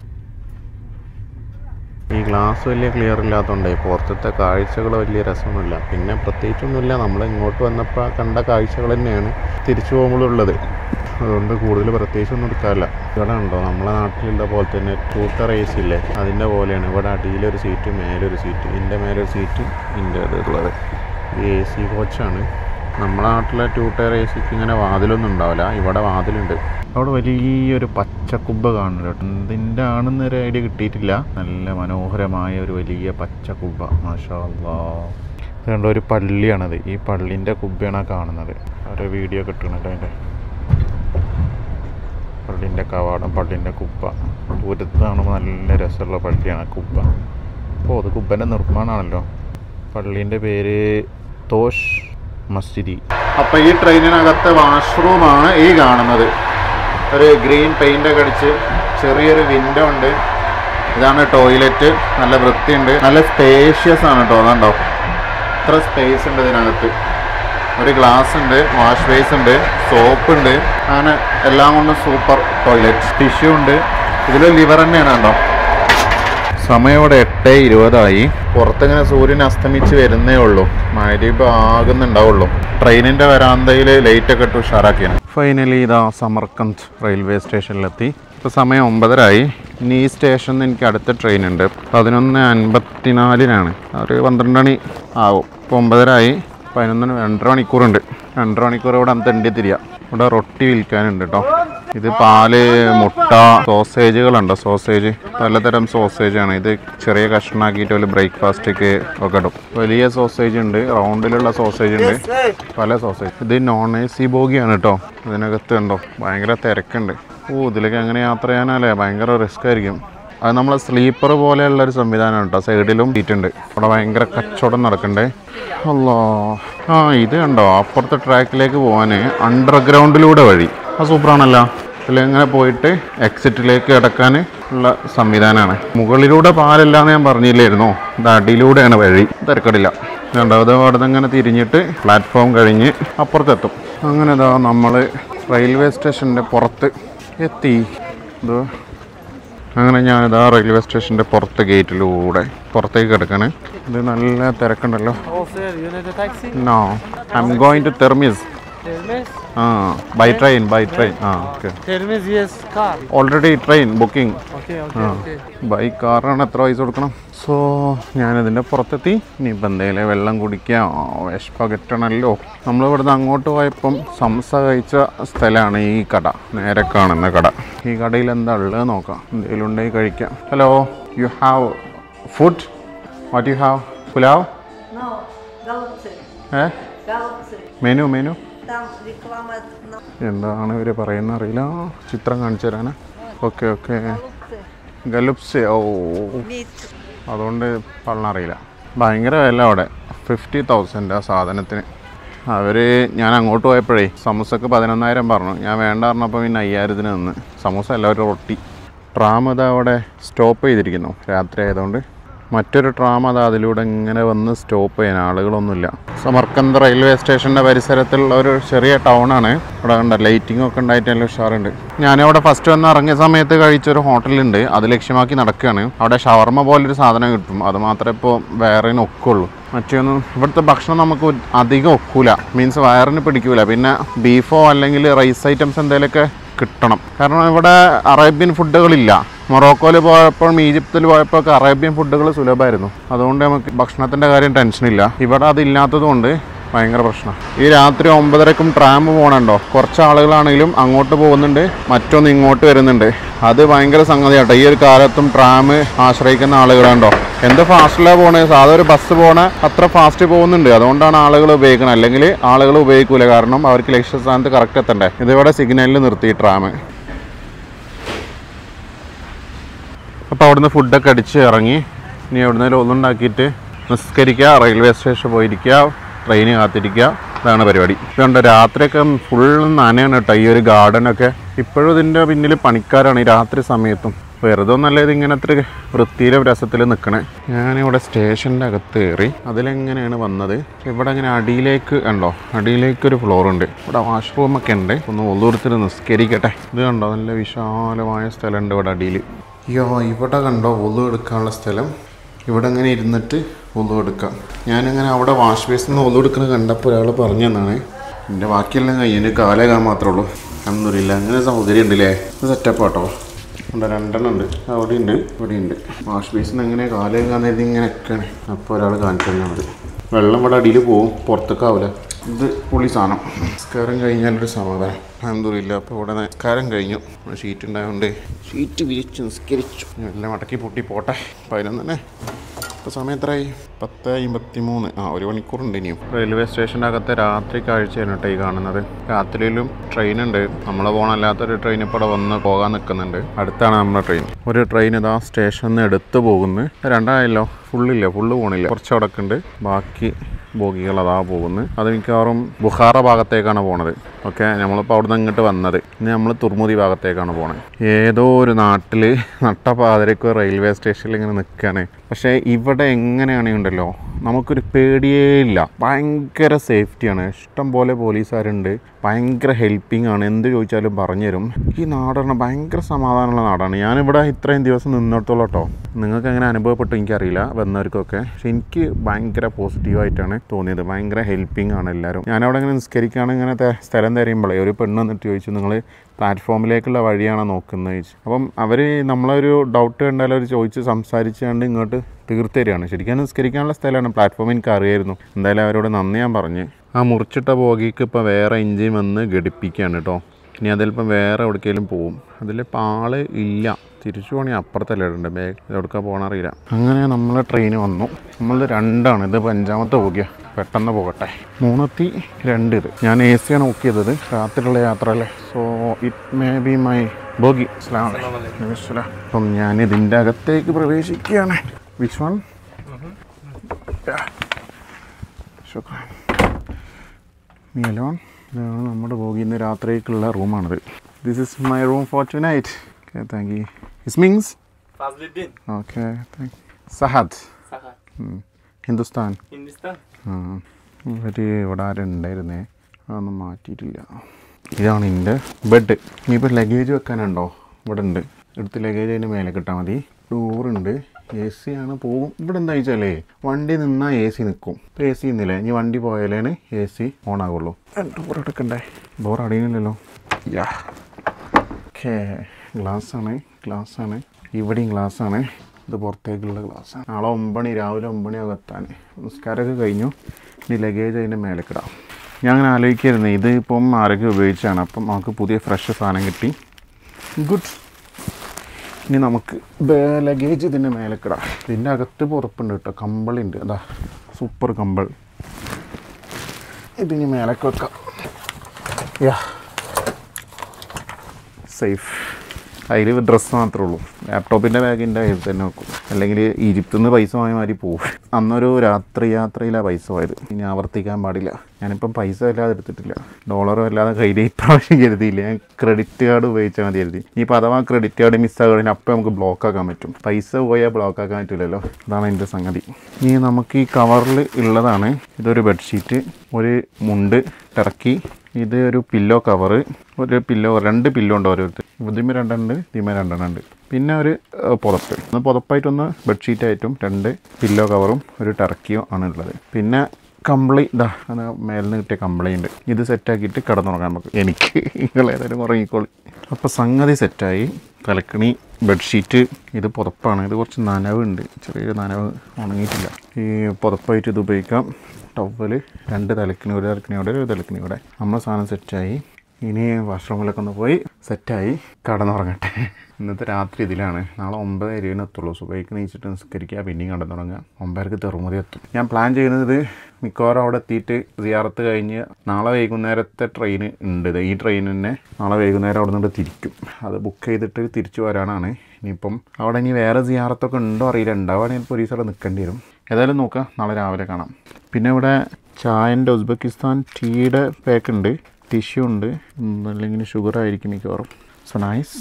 ഈ ഗ്ലാസ് വലിയ ക്ലിയർ ഇല്ലാത്തതുകൊണ്ട് പുറത്തത്തെ കാഴ്ചകൾ വലിയ രസമൊന്നുമില്ല പിന്നെ പ്രത്യേകിച്ചൊന്നുമില്ല നമ്മൾ ഇങ്ങോട്ട് വന്നപ്പോൾ കണ്ട കാഴ്ചകൾ തന്നെയാണ് തിരിച്ചു പോകുമ്പോഴുള്ളത് അതുകൊണ്ട് കൂടുതൽ പ്രത്യേകിച്ചൊന്നും എടുക്കാറില്ല ഇവിടെ ഉണ്ടോ നമ്മളെ നാട്ടിലുള്ള പോലെ തന്നെ ടൂട്ടർ എ സി ഇല്ലേ അതിൻ്റെ പോലെയാണ് ഇവിടെ അടിയിലൊരു സീറ്റ് മേലൊരു സീറ്റ് ഇതിൻ്റെ മേലൊരു സീറ്റ് ഇതിൻ്റെ ഉള്ളത് എ സി കോച്ചാണ് നമ്മുടെ നാട്ടിലെ ടൂ ടയർ എ സിക്ക് ഇങ്ങനെ വാതിലൊന്നും ഉണ്ടാവില്ല ഇവിടെ വാതിലുണ്ട് അവിടെ വലിയൊരു പച്ചക്കുബ്ബ കാണുന്നുണ്ട് എന്തിൻ്റെ ആണെന്ന് ഒരു ഐഡിയ കിട്ടിയിട്ടില്ല നല്ല മനോഹരമായ ഒരു വലിയ പച്ചക്കുബ്ബ മാഷാ അല്ലാ ഇത് കണ്ടോ ഒരു പള്ളിയാണത് ഈ പള്ളിൻ്റെ കുബ്ബയാണ് ആ കാണുന്നത് ഒരു വീഡിയോ കിട്ടുന്നുണ്ട് അതിൻ്റെ പള്ളിൻ്റെ കവാടം പള്ളിൻ്റെ കുബ്ബ ദൂരത്ത് കാണുമ്പോൾ നല്ല രസമുള്ള പള്ളിയാണ് ആ കുബ്ബ അപ്പോൾ അത് കുബ്ബൻ്റെ നിർമ്മാണമാണല്ലോ പള്ളീൻ്റെ പേര് തോഷ് മസ്ജിദി അപ്പോൾ ഈ ട്രെയിനിനകത്തെ വാഷ്റൂമാണ് ഈ കാണുന്നത് ഒരു ഗ്രീൻ പെയിൻ്റ് ഒക്കെ അടിച്ച് ചെറിയൊരു വിൻഡോ ഉണ്ട് ഇതാണ് ടോയ്ലറ്റ് നല്ല വൃത്തിയുണ്ട് നല്ല സ്പേഷ്യസ് ആണ് കേട്ടോ അതുണ്ടോ ഇത്ര സ്പേസ് ഉണ്ട് ഇതിനകത്ത് ഒരു ഗ്ലാസ് ഉണ്ട് വാഷ് ബേസ് ഉണ്ട് സോപ്പ് ഉണ്ട് അങ്ങനെ എല്ലാം കൊണ്ടും സൂപ്പർ ടോയ്ലറ്റ് ടിഷ്യൂ ഉണ്ട് ഇതിൽ ലിവർ തന്നെയാണ് കണ്ടോ സമയം ഇവിടെ എട്ട് ഇരുപതായി പുറത്തിങ്ങനെ സൂര്യൻ അസ്തമിച്ച് വരുന്നേ ഉള്ളൂ മഴരീപ് ആകുന്നുണ്ടാവുള്ളൂ ട്രെയിനിന്റെ വരാന്തയിൽ ലൈറ്റ് ഒക്കെ ഇട്ട് ഉഷാറാക്കിയാണ് ഫൈനലി ഇതാ സമർക്കന്ത് റെയിൽവേ സ്റ്റേഷനിലെത്തി ഇപ്പോൾ സമയം ഒമ്പതരായി ഇനി ഈ സ്റ്റേഷനിൽ എനിക്ക് അടുത്ത ട്രെയിൻ ഉണ്ട് പതിനൊന്ന് അൻപത്തിനാലിനാണ് ഒരു പന്ത്രണ്ട് മണി ആവും ഇപ്പോൾ ഒമ്പതരായി പതിനൊന്നിന് രണ്ടര മണിക്കൂറുണ്ട് രണ്ടര മണിക്കൂർ ഇവിടെ തെണ്ടി തിരിയാ ഇവിടെ റൊട്ടി വിൽക്കാനുണ്ട് കേട്ടോ ഇത് പാല് മുട്ട സോസേജുകളുണ്ട് സോസേജ് പലതരം സോസേജ് ആണ് ഇത് ചെറിയ കഷ്ണാക്കിയിട്ട് ഒരു ബ്രേക്ക്ഫാസ്റ്റൊക്കെ ഒക്കെ ഇടും വലിയ സോസേജ് ഉണ്ട് റൗണ്ടിലുള്ള സോസേജ് ഉണ്ട് പല സോസേജ് ഇത് നോൺ എ സി ബോഗിയാണ് കേട്ടോ ഇതിനകത്ത് ഉണ്ടോ ഭയങ്കര തിരക്കുണ്ട് ഓ ഇതിലേക്ക് അങ്ങനെ യാത്ര ചെയ്യാനല്ലേ ഭയങ്കര റിസ്ക് ആയിരിക്കും അത് നമ്മൾ സ്ലീപ്പർ പോലെയുള്ള ഒരു സംവിധാനമാണ് കേട്ടോ സൈഡിലും സീറ്റ് ഉണ്ട് അവിടെ ഭയങ്കര കച്ചവടം നടക്കണ്ടേ അല്ലോ ആ ഇത് കണ്ടോ അപ്പുറത്തെ ട്രാക്കിലേക്ക് പോകാൻ അണ്ടർഗ്രൗണ്ടിലൂടെ വഴി ആ സൂപ്പറാണല്ലോ ഇതിലിങ്ങനെ പോയിട്ട് എക്സിറ്റിലേക്ക് കിടക്കാൻ ഉള്ള സംവിധാനമാണ് മുകളിലൂടെ പാലില്ലാന്ന് ഞാൻ പറഞ്ഞില്ലായിരുന്നോ ഇത് അടിയിലൂടെയാണ് വഴി തിരക്കടില്ല രണ്ടാമത് അവിടെ നിന്ന് ഇങ്ങനെ തിരിഞ്ഞിട്ട് പ്ലാറ്റ്ഫോം കഴിഞ്ഞ് അപ്പുറത്തെത്തും അങ്ങനെ ഇതാ നമ്മൾ റെയിൽവേ സ്റ്റേഷൻ്റെ പുറത്ത് എത്തി ഇത് അങ്ങനെ ഞാനിതാ റെയിൽവേ സ്റ്റേഷൻ്റെ പുറത്തെ ഗേറ്റിലൂടെ പുറത്തേക്ക് കിടക്കാണ് ഇത് നല്ല തിരക്കുണ്ടല്ലോ Oh, sir, you need a taxi? No I am going to Termez Termis? Ah by train by train ah okay Termis, yes, car. Already train booking Okay, okay, okay. By കാറാണ് എത്ര പൈസ കൊടുക്കണം സോ ഞാനിതിൻ്റെ പുറത്തെത്തി ഇനിയിപ്പോൾ എന്തെങ്കിലും വെള്ളം കുടിക്കാം വിശപ്പകറ്റണമല്ലോ നമ്മൾ ഇവിടുന്ന് അങ്ങോട്ട് പോയപ്പം സംസ കഴിച്ച സ്ഥലമാണ് ഈ കട നേരെ കാണുന്ന കട ഈ കടയിൽ എന്താ ഉള്ളത് നോക്കാം എന്തെങ്കിലും ഉണ്ടെങ്കിൽ കഴിക്കാം hello you have food what you have pulao No, голубцы, ഏ голубцы. മെനു മെനു Там реклама на എന്താണ് ഇവർ പറയുന്ന അറിയില്ല ചിത്രം കാണിച്ചു തരാനാ ഓക്കെ ഓക്കെ ഗലുപ്സ് ഓ мид. അതുകൊണ്ട് പറഞ്ഞറിയില്ല ഭയങ്കര വില അവിടെ ഫിഫ്റ്റി തൗസൻഡ് ആ സാധനത്തിന് അവർ ഞാൻ അങ്ങോട്ട് പോയപ്പോഴേ സമൂസക്ക് പതിനൊന്നായിരം പറഞ്ഞു ഞാൻ വേണ്ട പറഞ്ഞപ്പോൾ പിന്നെ അയ്യായിരത്തിന് നിന്ന് സമൂസ അല്ല ഒരു റൊട്ടി ട്രാം അത് അവിടെ സ്റ്റോപ്പ് ചെയ്തിരിക്കുന്നു രാത്രി ആയതുകൊണ്ട് മറ്റൊരു ട്രാം അത് അതിലൂടെ ഇങ്ങനെ വന്ന് സ്റ്റോപ്പ് ചെയ്യാൻ ആളുകളൊന്നുമില്ല സമർക്കന്ത് റെയിൽവേ സ്റ്റേഷൻ്റെ പരിസരത്തുള്ള ഒരു ചെറിയ ടൗണാണ് ഇവിടെ കണ്ട ലൈറ്റിംഗ് ഒക്കെ ഉണ്ടായിട്ട് നല്ല ഉഷാറുണ്ട് ഞാനിവിടെ ഫസ്റ്റ് വന്ന് ഇറങ്ങിയ സമയത്ത് കഴിച്ചൊരു ഹോട്ടലുണ്ട് അത് ലക്ഷ്യമാക്കി നടക്കുകയാണ് അവിടെ ഷവർമ പോലൊരു സാധനം കിട്ടും അത് മാത്രമേ ഇപ്പോൾ വേറെ ഒക്കുള്ളൂ മറ്റൊന്നും ഇവിടുത്തെ ഭക്ഷണം നമുക്ക് ഒരു- അധികം ഒക്കൂല മീൻസ് വയറിന് പിടിക്കൂല പിന്നെ ബീഫോ അല്ലെങ്കിൽ റൈസ് ഐറ്റംസ് എന്തെങ്കിലുമൊക്കെ കിട്ടണം കാരണം ഇവിടെ അറേബ്യൻ ഫുഡുകളില്ല മൊറോക്കോയിൽ പോയപ്പോഴും ഈജിപ്തിൽ പോയപ്പോൾ ഒക്കെ അറേബ്യൻ ഫുഡുകൾ സുലഭമായിരുന്നു അതുകൊണ്ട് നമുക്ക് ഭക്ഷണത്തിൻ്റെ കാര്യം ടെൻഷനില്ല ഇവിടെ അതില്ലാത്തത് കൊണ്ട് ഭയങ്കര പ്രശ്നം ഈ രാത്രി ഒമ്പതരക്കും ട്രാം പോകണുണ്ടോ കുറച്ച് ആളുകളാണെങ്കിലും അങ്ങോട്ട് പോകുന്നുണ്ട് മറ്റൊന്ന് ഇങ്ങോട്ട് വരുന്നുണ്ട് അത് ഭയങ്കര സംഗതിയാട്ടോ ഈ ഒരു കാലത്തും ട്രാം ആശ്രയിക്കുന്ന ആളുകളുണ്ടോ എന്ത് ഫാസ്റ്റിലാണ് പോണേ സാധാ ഒരു ബസ് പോണ അത്ര ഫാസ്റ്റ് പോകുന്നുണ്ട് അതുകൊണ്ടാണ് ആളുകൾ ഉപയോഗിക്കുന്നത് അല്ലെങ്കിൽ ആളുകൾ ഉപയോഗിക്കൂല കാരണം അവർക്ക് ലക്ഷ്യസ്ഥാനത്ത് കറക്റ്റ് എത്തണ്ടേ ഇതിവിടെ സിഗ്നലിൽ നിർത്തി ട്രാം അപ്പോൾ അവിടുന്ന് ഫുഡൊക്കെ അടിച്ച് ഇറങ്ങി ഇനി അവിടുന്ന് ഒന്നുണ്ടാക്കിയിട്ട് നിസ്കരിക്കുക റെയിൽവേ സ്റ്റേഷൻ പോയിരിക്കുക ട്രെയിന് കാത്തിരിക്കുക ഇതാണ് പരിപാടി ഇതുകൊണ്ട് രാത്രിയൊക്കെ ഫുൾ നനയാണ് കേട്ടോ ഈ ഒരു ഗാർഡനൊക്കെ ഇപ്പോഴും ഇതിൻ്റെ പിന്നിൽ പണിക്കാരാണ് ഈ രാത്രി സമയത്തും വെറുതെ ഒന്നല്ല ഇത് ഇങ്ങനെ അത്ര വൃത്തിയിലെ രസത്തിൽ നിൽക്കണേ ഞാനിവിടെ സ്റ്റേഷൻ്റെ അകത്ത് കയറി അതിലെങ്ങനെയാണ് വന്നത് ഇവിടെ അങ്ങനെ അടിയിലേക്ക് ഉണ്ടോ അടിയിലേക്ക് ഒരു ഫ്ലോർ ഉണ്ട് ഇവിടെ വാഷ്റൂം ഒക്കെ ഉണ്ട് ഒന്ന് ഒന്നുകൊടുത്തിട്ട് നിസ്കരിക്കട്ടെ ഇത് കണ്ടോ നല്ല വിശാലമായ സ്ഥലമുണ്ട് ഇവിടെ അടിയിൽ യോ ഇവിടെ കണ്ടോ ഒതു എടുക്കാനുള്ള സ്ഥലം ഇവിടെ അങ്ങനെ ഇരുന്നിട്ട് ഒതു എടുക്കാം ഞാനിങ്ങനെ അവിടെ വാഷ് ബേസിൽ നിന്ന് ഒതു എടുക്കുന്നത് കണ്ടപ്പോൾ ഒരാൾ പറഞ്ഞു തന്നാണ് എൻ്റെ ബാക്കിയെല്ലാം കഴിഞ്ഞ് കാലേകാൻ മാത്രമേ ഉള്ളൂ അന്നൊരില്ല അങ്ങനെ സൗകര്യം ഉണ്ടല്ലേ ഇത് സെറ്റപ്പ് ആട്ടോ ഉണ്ട് രണ്ടെണ്ണം ഉണ്ട് അവിടെ ഉണ്ട് ഇവിടെ ഉണ്ട് വാഷ് ബേസിന് എങ്ങനെ കാലേകാൻ നേരത്തെ ഇങ്ങനെ ഒക്കെയാണ് അപ്പോൾ ഒരാൾ കാണിച്ചു തന്നാൽ മതി വെള്ളം ഇവിടെ അടിയിൽ പോവും പുറത്തേക്കാവില്ല ഇത് പുള്ളി സാധനം നിസ്കാരം കഴിഞ്ഞാലൊരു സമാധാനം അതൊന്നുമില്ല അപ്പോൾ ഇവിടെ നിസ്കാരം കഴിഞ്ഞു ഷീറ്റ് ഉണ്ടായതുകൊണ്ട് ഷീറ്റ് വിരിച്ച് നിസ്കരിച്ചു എല്ലാം മടക്കി പൊട്ടി പോട്ടെ പതിനൊന്നെ ഇപ്പോൾ സമയം എത്രയായി പത്ത് അമ്പത്തി മൂന്ന് ആ ഒരു മണിക്കൂറുണ്ട് ഇനിയും റെയിൽവേ സ്റ്റേഷൻ്റെ അകത്തെ രാത്രി കാഴ്ചയാണ് കേട്ടോ ഈ കാണുന്നത് രാത്രിയിലും ട്രെയിൻ ഉണ്ട് നമ്മൾ പോകണല്ലാത്തൊരു ട്രെയിൻ ഇപ്പോൾ ഇവിടെ വന്ന് പോകാൻ നിൽക്കുന്നുണ്ട് അടുത്താണ് നമ്മുടെ ട്രെയിൻ ഒരു ട്രെയിൻ ഇതാ സ്റ്റേഷനിൽ നിന്ന് എടുത്ത് പോകുന്നു രണ്ടായല്ലോ ഫുള്ളില്ല ഫുള്ള് പോണില്ല കുറച്ച് അടക്കുണ്ട് ബാക്കി ബോഗികൾ അതാ പോകുന്നത് അത് മിക്കവാറും ബുഖാറ ഭാഗത്തേക്കാണ് പോണത് ഓക്കെ നമ്മളിപ്പോൾ അവിടെ നിന്ന് ഇങ്ങോട്ട് വന്നത് ഇനി നമ്മൾ തുർമുദി ഭാഗത്തേക്കാണ് പോണത് ഏതോ ഒരു നാട്ടിൽ നട്ടപാതിരക്ക് റെയിൽവേ സ്റ്റേഷനിൽ ഇങ്ങനെ നിൽക്കുകയാണ് പക്ഷേ ഇവിടെ എങ്ങനെയാണെങ്കിൽ ഉണ്ടല്ലോ നമുക്കൊരു പേടിയേ ഇല്ല ഭയങ്കര സേഫ്റ്റിയാണ് ഇഷ്ടം പോലെ പോലീസുകാരുണ്ട് ഭയങ്കര ഹെൽപ്പിംഗ് ആണ് എന്ത് ചോദിച്ചാലും പറഞ്ഞുതരും ഈ നാടാണ് ഭയങ്കര സമാധാനമുള്ള നാടാണ് ഞാനിവിടെ ഇത്രയും ദിവസം നിന്നിടത്തോളം കേട്ടോ നിങ്ങൾക്ക് എങ്ങനെ അനുഭവപ്പെട്ടു എനിക്കറിയില്ല വന്നവർക്കൊക്കെ പക്ഷെ എനിക്ക് ഭയങ്കര പോസിറ്റീവായിട്ടാണ് തോന്നിയത് ഭയങ്കര ഹെൽപ്പിംഗ് ആണ് എല്ലാവരും ഞാനവിടെ ഇങ്ങനെ നിസ്കരിക്കുകയാണ് ഇങ്ങനത്തെ സ്ഥലം തരുമ്പോഴേ ഒരു പെണ്ണ് വന്നിട്ട് ചോദിച്ചു നിങ്ങൾ പ്ലാറ്റ്ഫോമിലേക്കുള്ള വഴിയാണോ നോക്കുന്നത് ചോദിച്ചു അപ്പം അവർ നമ്മളൊരു ഡൗട്ട് കണ്ടാൽ അവർ ചോദിച്ച് സംസാരിച്ചുകൊണ്ട് ഇങ്ങോട്ട് തീർത്ത് തരികയാണ് ശരിക്കും നിസ്കരിക്കാനുള്ള സ്ഥലമാണ് പ്ലാറ്റ്ഫോം എനിക്ക് അറിയായിരുന്നു എന്തായാലും അവരോട് നന്ദി ഞാൻ പറഞ്ഞ് ആ മുറിച്ചിട്ട ബോഗിക്ക് ഇപ്പോൾ വേറെ എഞ്ചിൻ വന്ന് ഘടിപ്പിക്കുകയാണ് കേട്ടോ ഇനി അതിലിപ്പം വേറെ എവിടേക്കെങ്കിലും പോവും അതിലിപ്പോൾ ആള് ഇല്ല തിരിച്ചു പോകണേ അപ്പുറത്തല്ലേ ഉണ്ട് ബാഗ് എവിടേക്കാ പോകണറിയില്ല അങ്ങനെ നമ്മൾ ട്രെയിൻ വന്നു നമ്മളത് രണ്ടാണ് ഇത് ഇപ്പോൾ അഞ്ചാമത്തെ ബോഗിയ പെട്ടെന്ന് പോകട്ടെ മൂന്നത്തി രണ്ട് ഇത് ഞാൻ എ സിയാണ് ബുക്ക് ചെയ്തത് രാത്രിയുള്ള യാത്ര അല്ലേ so it may be my bogie അസ്സലാമു അലൈക്കും. അസ്സലാം. അപ്പം ഞാൻ ഇതിൻ്റെ അകത്തേക്ക് പ്രവേശിക്കുകയാണ് വിച്ച് വൺ ശുക്രാൻ നീലോൺ ഇതാണ് നമ്മുടെ ബോഗി ഇന്ന് രാത്രിക്കുള്ള റൂമാണിത് this is my room for tonight okay thank you is means Fazlidin. Okay Sahad Saha. Hindustan Hindistan. ആ ഇവർ ഇവിടെ ആരും ഉണ്ടായിരുന്നേ അതൊന്നും മാറ്റിയിട്ടില്ല ഇതാണ് എൻ്റെ ബെഡ് ഇനിയിപ്പോൾ ലഗേജ് വെക്കാനുണ്ടോ ഇവിടെ ഉണ്ട് എടുത്ത് ലഗേജ് അതിന് മേലെ കിട്ടാൽ മതി ഡോറുണ്ട് എ സി ആണ് പോകും ഇവിടെ എന്താ വെച്ചാലേ വണ്ടി നിന്നാൽ എ സി നിൽക്കും ഇപ്പോൾ എ സി ഇന്നില്ലേ ഇനി വണ്ടി പോയാലാണ് എ സി ഓൺ ആകുള്ളൂ ഡോർ എടുക്കണ്ടേ ഡോർ അടിയുന്നില്ലല്ലോ യാ ഓക്കെ ഗ്ലാസ് ആണ് ഗ്ലാസ് ആണ് ഇവിടെയും ഗ്ലാസ് ആണ് ഇത് പുറത്തേക്കുള്ള ഗ്ലാസ് ആണ് നാളെ ഒമ്പണി രാവിലെ ഒമ്പണി ആകും എത്താൻ നിസ്കാരമൊക്കെ കഴിഞ്ഞു ഇനി ലഗേജ് അതിൻ്റെ മേലേക്കിടാം ഞാൻ അങ്ങനെ ആലോചിക്കായിരുന്നു ഇത് ഇപ്പം ആരോഗ്യം ഉപയോഗിച്ചാണ് അപ്പം നമുക്ക് പുതിയ ഫ്രഷ് സാധനം കിട്ടി ഗുഡ് ഇനി നമുക്ക് ലഗേജ് ഇതിൻ്റെ മേലേക്കിടാം ഇതിൻ്റെ അകത്ത് പുറപ്പുണ്ട് കേട്ടോ കമ്പളുണ്ട് അതാ സൂപ്പർ കമ്പൾ ഇതിനി മേലേക്ക് വെക്കാം യാ സേഫ് അതിൽ ഡ്രസ്സ് മാത്രമേ ഉള്ളൂ ലാപ്ടോപ്പിൻ്റെ ബാഗിൻ്റെ കയ്യിൽ തന്നെ വെക്കും അല്ലെങ്കിൽ ഈജിപ്തിൽ നിന്ന് പൈസ വാങ്ങിയ മാതിരി പോകും അന്നൊരു രാത്രി യാത്രയിലാണ് പൈസ പോയത് ഇനി ആവർത്തിക്കാൻ പാടില്ല ഞാനിപ്പം പൈസ വല്ലാതെ എടുത്തിട്ടില്ല ഡോളറും അല്ലാതെ കയ്യിൽ ഇപ്രാവശ്യം കരുതിയില്ല ഞാൻ ക്രെഡിറ്റ് കാർഡ് ഉപയോഗിച്ചാൽ മതി കരുതി ഇനിയിപ്പോൾ അഥവാ ക്രെഡിറ്റ് കാർഡ് മിസ്സാകുകയാണെങ്കിൽ അപ്പം നമുക്ക് ബ്ലോക്ക് ആക്കാൻ പറ്റും പൈസ പോയാൽ ബ്ലോക്ക് ആക്കാൻ പറ്റില്ലല്ലോ അതാണ് എൻ്റെ സംഗതി ഇനി നമുക്ക് ഈ കവറിൽ ഉള്ളതാണ് ഇതൊരു ബെഡ്ഷീറ്റ് ഒരു മുണ്ട് ടർക്കി ഇത് ഒരു പില്ലോ കവറ് ഒരു പില്ലോ രണ്ട് പില്ലോ ഉണ്ട് ഓരോരുത്തർ ഇതിമ രണ്ടെണ്ണുണ്ട് ഇതിമ രണ്ടെണ്ണം ഉണ്ട് പിന്നെ ഒരു ഏഹ്, പുതപ്പ് ഒന്ന് പുതപ്പായിട്ടൊന്ന് ബെഡ്ഷീറ്റായിട്ടും രണ്ട് പില്ലോ കവറും ഒരു ടർക്കിയും ആണ് ഉള്ളത് പിന്നെ കമ്പിളി ഇതാ അത് മേലിൽ നിന്ന് കിട്ടിയ കമ്പിളി ഉണ്ട് ഇത് സെറ്റാക്കിയിട്ട് കിടന്നുറങ്ങാൻ നമുക്ക് എനിക്ക് നിങ്ങളേതായാലും ഉറങ്ങിക്കോളി അപ്പോൾ സംഗതി സെറ്റായി തലക്കണി ബെഡ്ഷീറ്റ് ഇത് പുതപ്പാണ് ഇത് കുറച്ച് നനവുണ്ട് ചെറിയൊരു നനവ് ഉണങ്ങിയിട്ടില്ല ഈ പുതപ്പായിട്ട് ഇത് ഉപയോഗിക്കാം ടവല് രണ്ട് തലക്കിനി ഒരു തലക്കിനിയോടെ ഒരു തലക്കിനിയോടെ നമ്മളെ സാധനം സെറ്റായി ഇനി വാഷ്റൂമിലൊക്കെ ഒന്ന് പോയി സെറ്റായി കടന്നുറങ്ങട്ടെ ഇന്നത്തെ രാത്രി ഇതിലാണ് നാളെ ഒമ്പത് ഇരുപതിന് എത്തുള്ളൂ സുബൈക്ക് നീച്ചിട്ട് നിസ്കരിക്കുക പിന്നെയും കടന്നുറങ്ങുക ഒമ്പതരക്ക് തെറുമുതി എത്തും ഞാൻ പ്ലാൻ ചെയ്യുന്നത് മിക്കവാറും അവിടെ എത്തിയിട്ട് സിയാറത്ത് കഴിഞ്ഞ് നാളെ വൈകുന്നേരത്തെ ട്രെയിൻ ഉണ്ട് ഇത് ഈ ട്രെയിൻ തന്നെ നാളെ വൈകുന്നേരം അവിടെ നിന്ന് തിരിക്കും അത് ബുക്ക് ചെയ്തിട്ട് തിരിച്ചു വരാനാണ് ഇനിയിപ്പം അവിടെ ഇനി വേറെ സിയാറത്തൊക്കെ ഉണ്ടോ അറിയില്ല ഉണ്ടാവുകയാണെങ്കിൽ ഇപ്പോൾ ഒരു ദിവസം അവിടെ നിൽക്കേണ്ടി വരും ഏതായാലും നോക്കാം നാളെ രാവിലെ കാണാം പിന്നെ ഇവിടെ ചായൻ്റെ ഉസ്ബെക്കിസ്ഥാൻ ടീയുടെ പാക്ക് ഉണ്ട് ടിഷ്യൂ ഉണ്ട് ഉം, അല്ലെങ്കിൽ ഷുഗർ ആയിരിക്കും മിക്കവാറും സോ നൈസ്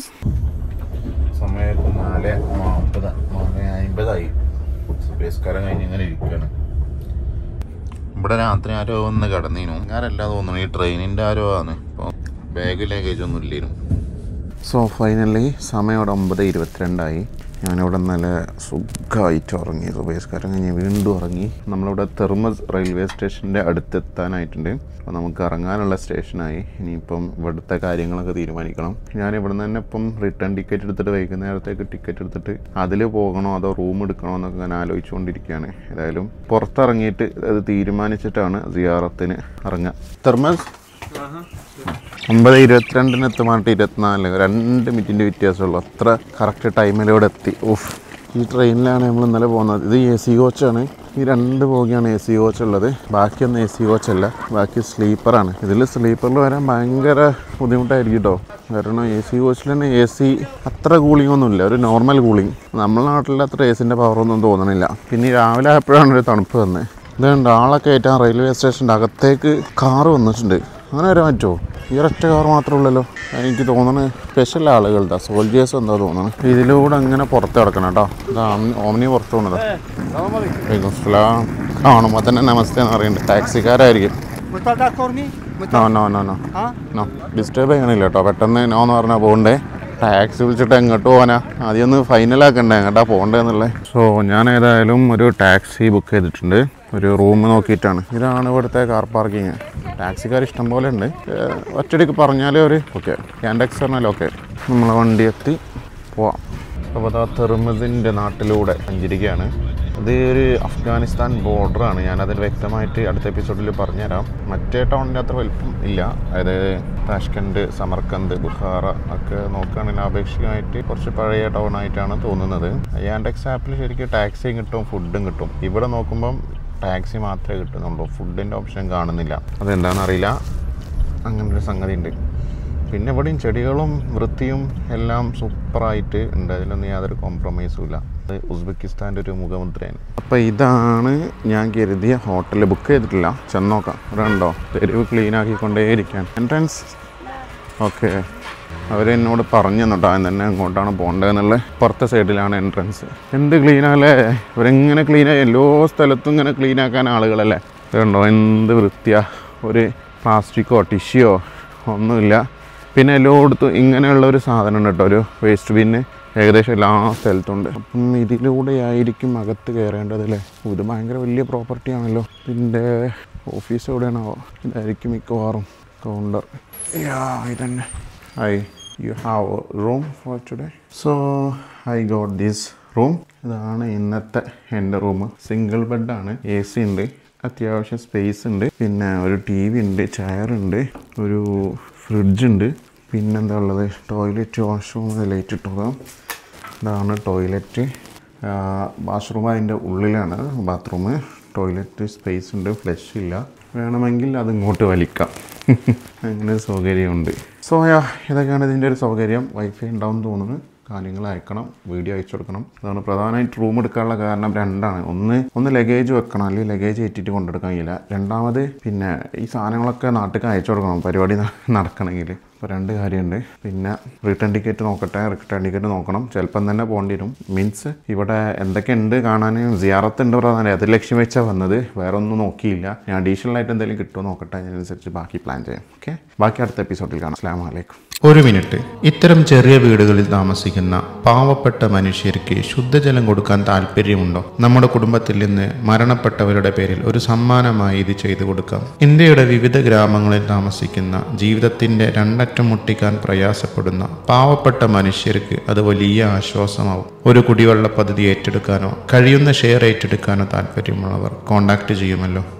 സമയം നാല് നാൽപ്പത് നാല് അമ്പതായി സ്പേസ്കാരം കഴിഞ്ഞ് ഇങ്ങനെ ഇരിക്കുകയാണ് ഇവിടെ രാത്രി ആരോ ഒന്ന് കിടന്നീനു ഞാനല്ല തോന്നുന്നു ഈ ട്രെയിനിൻ്റെ ആരോ ആണ് ഇപ്പോൾ ബാഗ് ലഗേജ് ഒന്നും ഇല്ലേനു സോ ഫൈനലി സമയം ഇവിടെ ഒമ്പത് ഇരുപത്തിരണ്ടായി ഞാനിവിടെ നല്ല സുഖമായിട്ട് ഉറങ്ങി സുബേസ്കാരം കഴിഞ്ഞ് വീണ്ടും ഉറങ്ങി നമ്മളിവിടെ തെർമസ് റെയിൽവേ സ്റ്റേഷൻ്റെ അടുത്തെത്താനായിട്ടുണ്ട് അപ്പോൾ നമുക്ക് ഇറങ്ങാനുള്ള സ്റ്റേഷനായി ഇനിയിപ്പം ഇവിടുത്തെ കാര്യങ്ങളൊക്കെ തീരുമാനിക്കണം ഞാൻ ഇവിടെ നിന്ന് തന്നെ ഇപ്പം റിട്ടേൺ ടിക്കറ്റ് എടുത്തിട്ട് വൈകുന്നേരത്തേക്ക് ടിക്കറ്റ് എടുത്തിട്ട് അതിൽ പോകണോ അതോ റൂം എടുക്കണോ എന്നൊക്കെ ഞാൻ ആലോചിച്ചുകൊണ്ടിരിക്കുകയാണ് ഏതായാലും പുറത്തിറങ്ങിയിട്ട് അത് തീരുമാനിച്ചിട്ടാണ് സിയാറത്തിന് ഇറങ്ങുക തെർമസ് ഒമ്പത് ഇരുപത്തിരണ്ടിന് എത്തുമായിട്ട് ഇരുപത്തിനാല് രണ്ട് മിനിറ്റിൻ്റെ വ്യത്യാസമുള്ളൂ അത്ര കറക്റ്റ് ടൈമിലൂടെ എത്തി ഓഫ് ഈ ട്രെയിനിലാണ് നമ്മൾ ഇന്നലെ പോകുന്നത് ഇത് എ സി കോച്ചാണ് ഈ രണ്ട് ബോഗിയാണ് എ സി കോച്ച് ഉള്ളത് ബാക്കിയൊന്നും എ സി കോച്ചല്ല ബാക്കി സ്ലീപ്പറാണ് ഇതിൽ സ്ലീപ്പറിൽ വരാൻ ഭയങ്കര ബുദ്ധിമുട്ടായിരിക്കും കേട്ടോ കാരണം എ സി കോച്ചിൽ തന്നെ എ സി അത്ര കൂളിംഗ് ഒന്നുമില്ല ഒരു നോർമൽ കൂളിംഗ് നമ്മുടെ നാട്ടിൽ അത്ര എ സിൻ്റെ പവറൊന്നും തോന്നണില്ല പിന്നെ ഈ രാവിലെ ആയപ്പോഴാണ് ഒരു തണുപ്പ് വന്നത് ഇതുണ്ട് ആളെ കയറ്റാൻ റെയിൽവേ സ്റ്റേഷൻ്റെ അകത്തേക്ക് കാറ് വന്നിട്ടുണ്ട് അങ്ങനെ വരാൻ പറ്റുമോ ഈ ഒരൊറ്റ കാർ മാത്രമേ ഉള്ളല്ലോ എനിക്ക് തോന്നുന്നത് സ്പെഷ്യൽ ആളുകളുടെ സോൾജേഴ്സ് എന്താ തോന്നുന്നത് ഇതിലൂടെ അങ്ങനെ പുറത്ത് കിടക്കണം കേട്ടോ ഇതാ ഓമിനി പുറത്ത് പോണത് വലൈക്കും സ്ലാം കാണുമ്പോൾ തന്നെ നമസ്തേ എന്ന് പറയുന്നുണ്ട് ടാക്സിക്കാരായിരിക്കും Mutada Korni? No no no no no disturb ചെയ്യണില്ല കേട്ടോ പെട്ടെന്ന് നോ എന്ന് പറഞ്ഞാൽ പോകണ്ടേ ടാക്സി വിളിച്ചിട്ട് എങ്ങോട്ട് പോകാനാ ആദ്യം ഒന്ന് ഫൈനലാക്കണ്ടേ എങ്ങോട്ടാ പോകണ്ടേന്നുള്ളത് സോ ഞാൻ ഏതായാലും ഒരു ടാക്സി ബുക്ക് ചെയ്തിട്ടുണ്ട് ഒരു റൂം നോക്കിയിട്ടാണ് ഇതാണ് ഇവിടുത്തെ കാർ പാർക്കിങ് ടാക്സിക്കാർ ഇഷ്ടം പോലെ ഉണ്ട് ഏഹ് ഒറ്റയടിക്ക് പറഞ്ഞാലേ ഒരു ഓക്കെ ക്യാൻഡെക്സ് പറഞ്ഞാൽ ഓക്കെ നമ്മളെ വണ്ടി എത്തി പോവാം അപ്പോൾ അതാ തെർമസിൻ്റെ നാട്ടിലൂടെ സഞ്ചരിക്കുകയാണ് ഇത് ഒരു അഫ്ഗാനിസ്ഥാൻ ബോർഡറാണ് ഞാനതിൽ വ്യക്തമായിട്ട് അടുത്ത എപ്പിസോഡിൽ പറഞ്ഞുതരാം മറ്റേ ടൗണിൻ്റെ അത്ര വലിപ്പം ഇല്ല അതായത് താഷ്കണ്ട് സമർക്കന്ത് ബുഖാറ ഒക്കെ നോക്കുകയാണെങ്കിൽ ആപേക്ഷികമായിട്ട് കുറച്ച് പഴയ ടൗൺ ആയിട്ടാണ് തോന്നുന്നത് യാൻഡെക്സ് ആപ്പിൽ ശരിക്കും ടാക്സിയും കിട്ടും ഫുഡും കിട്ടും ഇവിടെ നോക്കുമ്പം ടാക്സി മാത്രമേ കിട്ടുന്നുള്ളൂ ഫുഡിൻ്റെ ഓപ്ഷൻ കാണുന്നില്ല അതെന്താണെന്ന് അറിയില്ല അങ്ങനൊരു സംഗതി ഉണ്ട് പിന്നെ ഇവിടെയും ചെടികളും വൃത്തിയും എല്ലാം സൂപ്പറായിട്ട് ഉണ്ട് അതിലൊന്നും യാതൊരു കോംപ്രമൈസും ഇല്ല അത് ഉസ്ബെക്കിസ്ഥാൻ്റെ ഒരു മുഖമുദ്രയാണ് അപ്പോൾ ഇതാണ് ഞാൻ കരുതിയ ഹോട്ടൽ ബുക്ക് ചെയ്തിട്ടില്ല ചെന്നോക്കാം ഇവിടെ ഉണ്ടോ തെരുവ് ക്ലീൻ ആക്കിക്കൊണ്ടേയിരിക്കാൻ എൻട്രൻസ് ഓക്കെ അവരെന്നോട് പറഞ്ഞു തന്നിട്ടോ തന്നെ അങ്ങോട്ടാണ് പോകേണ്ടതെന്നുള്ളത് പുറത്തെ സൈഡിലാണ് എൻട്രൻസ് എന്ത് ക്ലീനാല്ലേ ഇവരെങ്ങനെ ക്ലീനായി എല്ലാ സ്ഥലത്തും ഇങ്ങനെ ക്ലീൻ ആക്കാൻ ആളുകളല്ലേ ഇതുണ്ടോ എന്ത് വൃത്തിയാ ഒരു പ്ലാസ്റ്റിക്കോ ടിഷ്യോ ഒന്നുമില്ല പിന്നെ എല്ലായിടത്തും ഇങ്ങനെയുള്ള ഒരു സാധനം ഉണ്ട് കേട്ടോ ഒരു വേസ്റ്റ് ബിന്ന് ഏകദേശം എല്ലാ സ്ഥലത്തുണ്ട് അപ്പം ഇതിലൂടെ ആയിരിക്കും അകത്ത് കയറേണ്ടതല്ലേ ഇത് ഭയങ്കര വലിയ പ്രോപ്പർട്ടി ആണല്ലോ ഇതിൻ്റെ ഓഫീസ് എവിടെയാണോ ഇതായിരിക്കും മിക്കവാറും കൗണ്ടർ യാ ഇതന്നെ I you have room for today so I got this room ഇതാണ് ഇന്നത്തെ എൻ്റെ റൂം സിംഗിൾ ബെഡാണ് എ സി ഉണ്ട് അത്യാവശ്യം സ്പേസ് ഉണ്ട് പിന്നെ ഒരു ടി വി ഉണ്ട് ചെയറുണ്ട് ഒരു ഫ്രിഡ്ജ് ഉണ്ട് പിന്നെന്താ ഉള്ളത് ടോയ്ലറ്റ് വാഷ്റൂം ലൈറ്റ് ഇട്ടുക ഇതാണ് ടോയ്ലറ്റ് വാഷ്റൂം അതിൻ്റെ ഉള്ളിലാണ് ബാത്റൂം ടോയ്ലറ്റ് സ്പേസ് ഉണ്ട് ഫ്ലഷ് ഇല്ല വേണമെങ്കിൽ അത് ഇങ്ങോട്ട് വലിക്കാം അങ്ങനെ ഒരു സൗകര്യമുണ്ട് സോ യാ ഇതൊക്കെയാണ് ഇതിൻ്റെ ഒരു സൗകര്യം വൈഫൈ ഉണ്ടാവും തോന്നുന്നു കാര്യങ്ങൾ അയക്കണം വീഡിയോ അയച്ചു കൊടുക്കണം അതാണ് പ്രധാനമായിട്ട് റൂം എടുക്കാനുള്ള കാരണം രണ്ടാണ് ഒന്ന് ഒന്ന് ലഗേജ് വെക്കണം അല്ലെങ്കിൽ ലഗേജ് ഏറ്റിട്ട് കൊണ്ടെടുക്കാൻ കഴിയില്ല രണ്ടാമത് പിന്നെ ഈ സാധനങ്ങളൊക്കെ നാട്ടിൽ അയച്ചു കൊടുക്കണം പരിപാടി ന- നടക്കണമെങ്കിൽ അപ്പോൾ രണ്ട് കാര്യമുണ്ട് പിന്നെ റിട്ടേൺ ടിക്കറ്റ് നോക്കട്ടെ റിട്ടേൺ ടിക്കറ്റ് നോക്കണം ചിലപ്പം തന്നെ പോകേണ്ടി വരും മീൻസ് ഇവിടെ എന്തൊക്കെയുണ്ട് കാണാൻ സിയാറത്ത് ഉണ്ട് പ്രധാനം അത് ലക്ഷ്യം വെച്ചാൽ വന്നത് വേറെ ഒന്നും നോക്കിയില്ല ഞാൻ അഡീഷണൽ ആയിട്ട് എന്തെങ്കിലും കിട്ടുമോ നോക്കട്ടെ അതിനനുസരിച്ച് ബാക്കി പ്ലാൻ ചെയ്യാം ഓക്കെ ബാക്കി അടുത്ത എപ്പിസോഡിൽ കാണാം അസ്ലാം വലൈക്കും ഒരു മിനിറ്റ് ഇത്തരം ചെറിയ വീടുകളിൽ താമസിക്കുന്ന പാവപ്പെട്ട മനുഷ്യർക്ക് ശുദ്ധജലം കൊടുക്കാൻ താല്പര്യമുണ്ടോ നമ്മുടെ കുടുംബത്തിൽ നിന്ന് മരണപ്പെട്ടവരുടെ പേരിൽ ഒരു സമ്മാനമായി ഇത് ചെയ്തു കൊടുക്കാം ഇന്ത്യയുടെ വിവിധ ഗ്രാമങ്ങളിൽ താമസിക്കുന്ന ജീവിതത്തിന്റെ രണ്ടറ്റം മുട്ടിക്കാൻ പ്രയാസപ്പെടുന്ന പാവപ്പെട്ട മനുഷ്യർക്ക് അത് വലിയ ആശ്വാസമാവും ഒരു കുടിവെള്ള പദ്ധതി ഏറ്റെടുക്കാനോ കഴിയുന്ന ഷെയർ ഏറ്റെടുക്കാനോ താല്പര്യമുള്ളവർ കോൺടാക്ട് ചെയ്യുമല്ലോ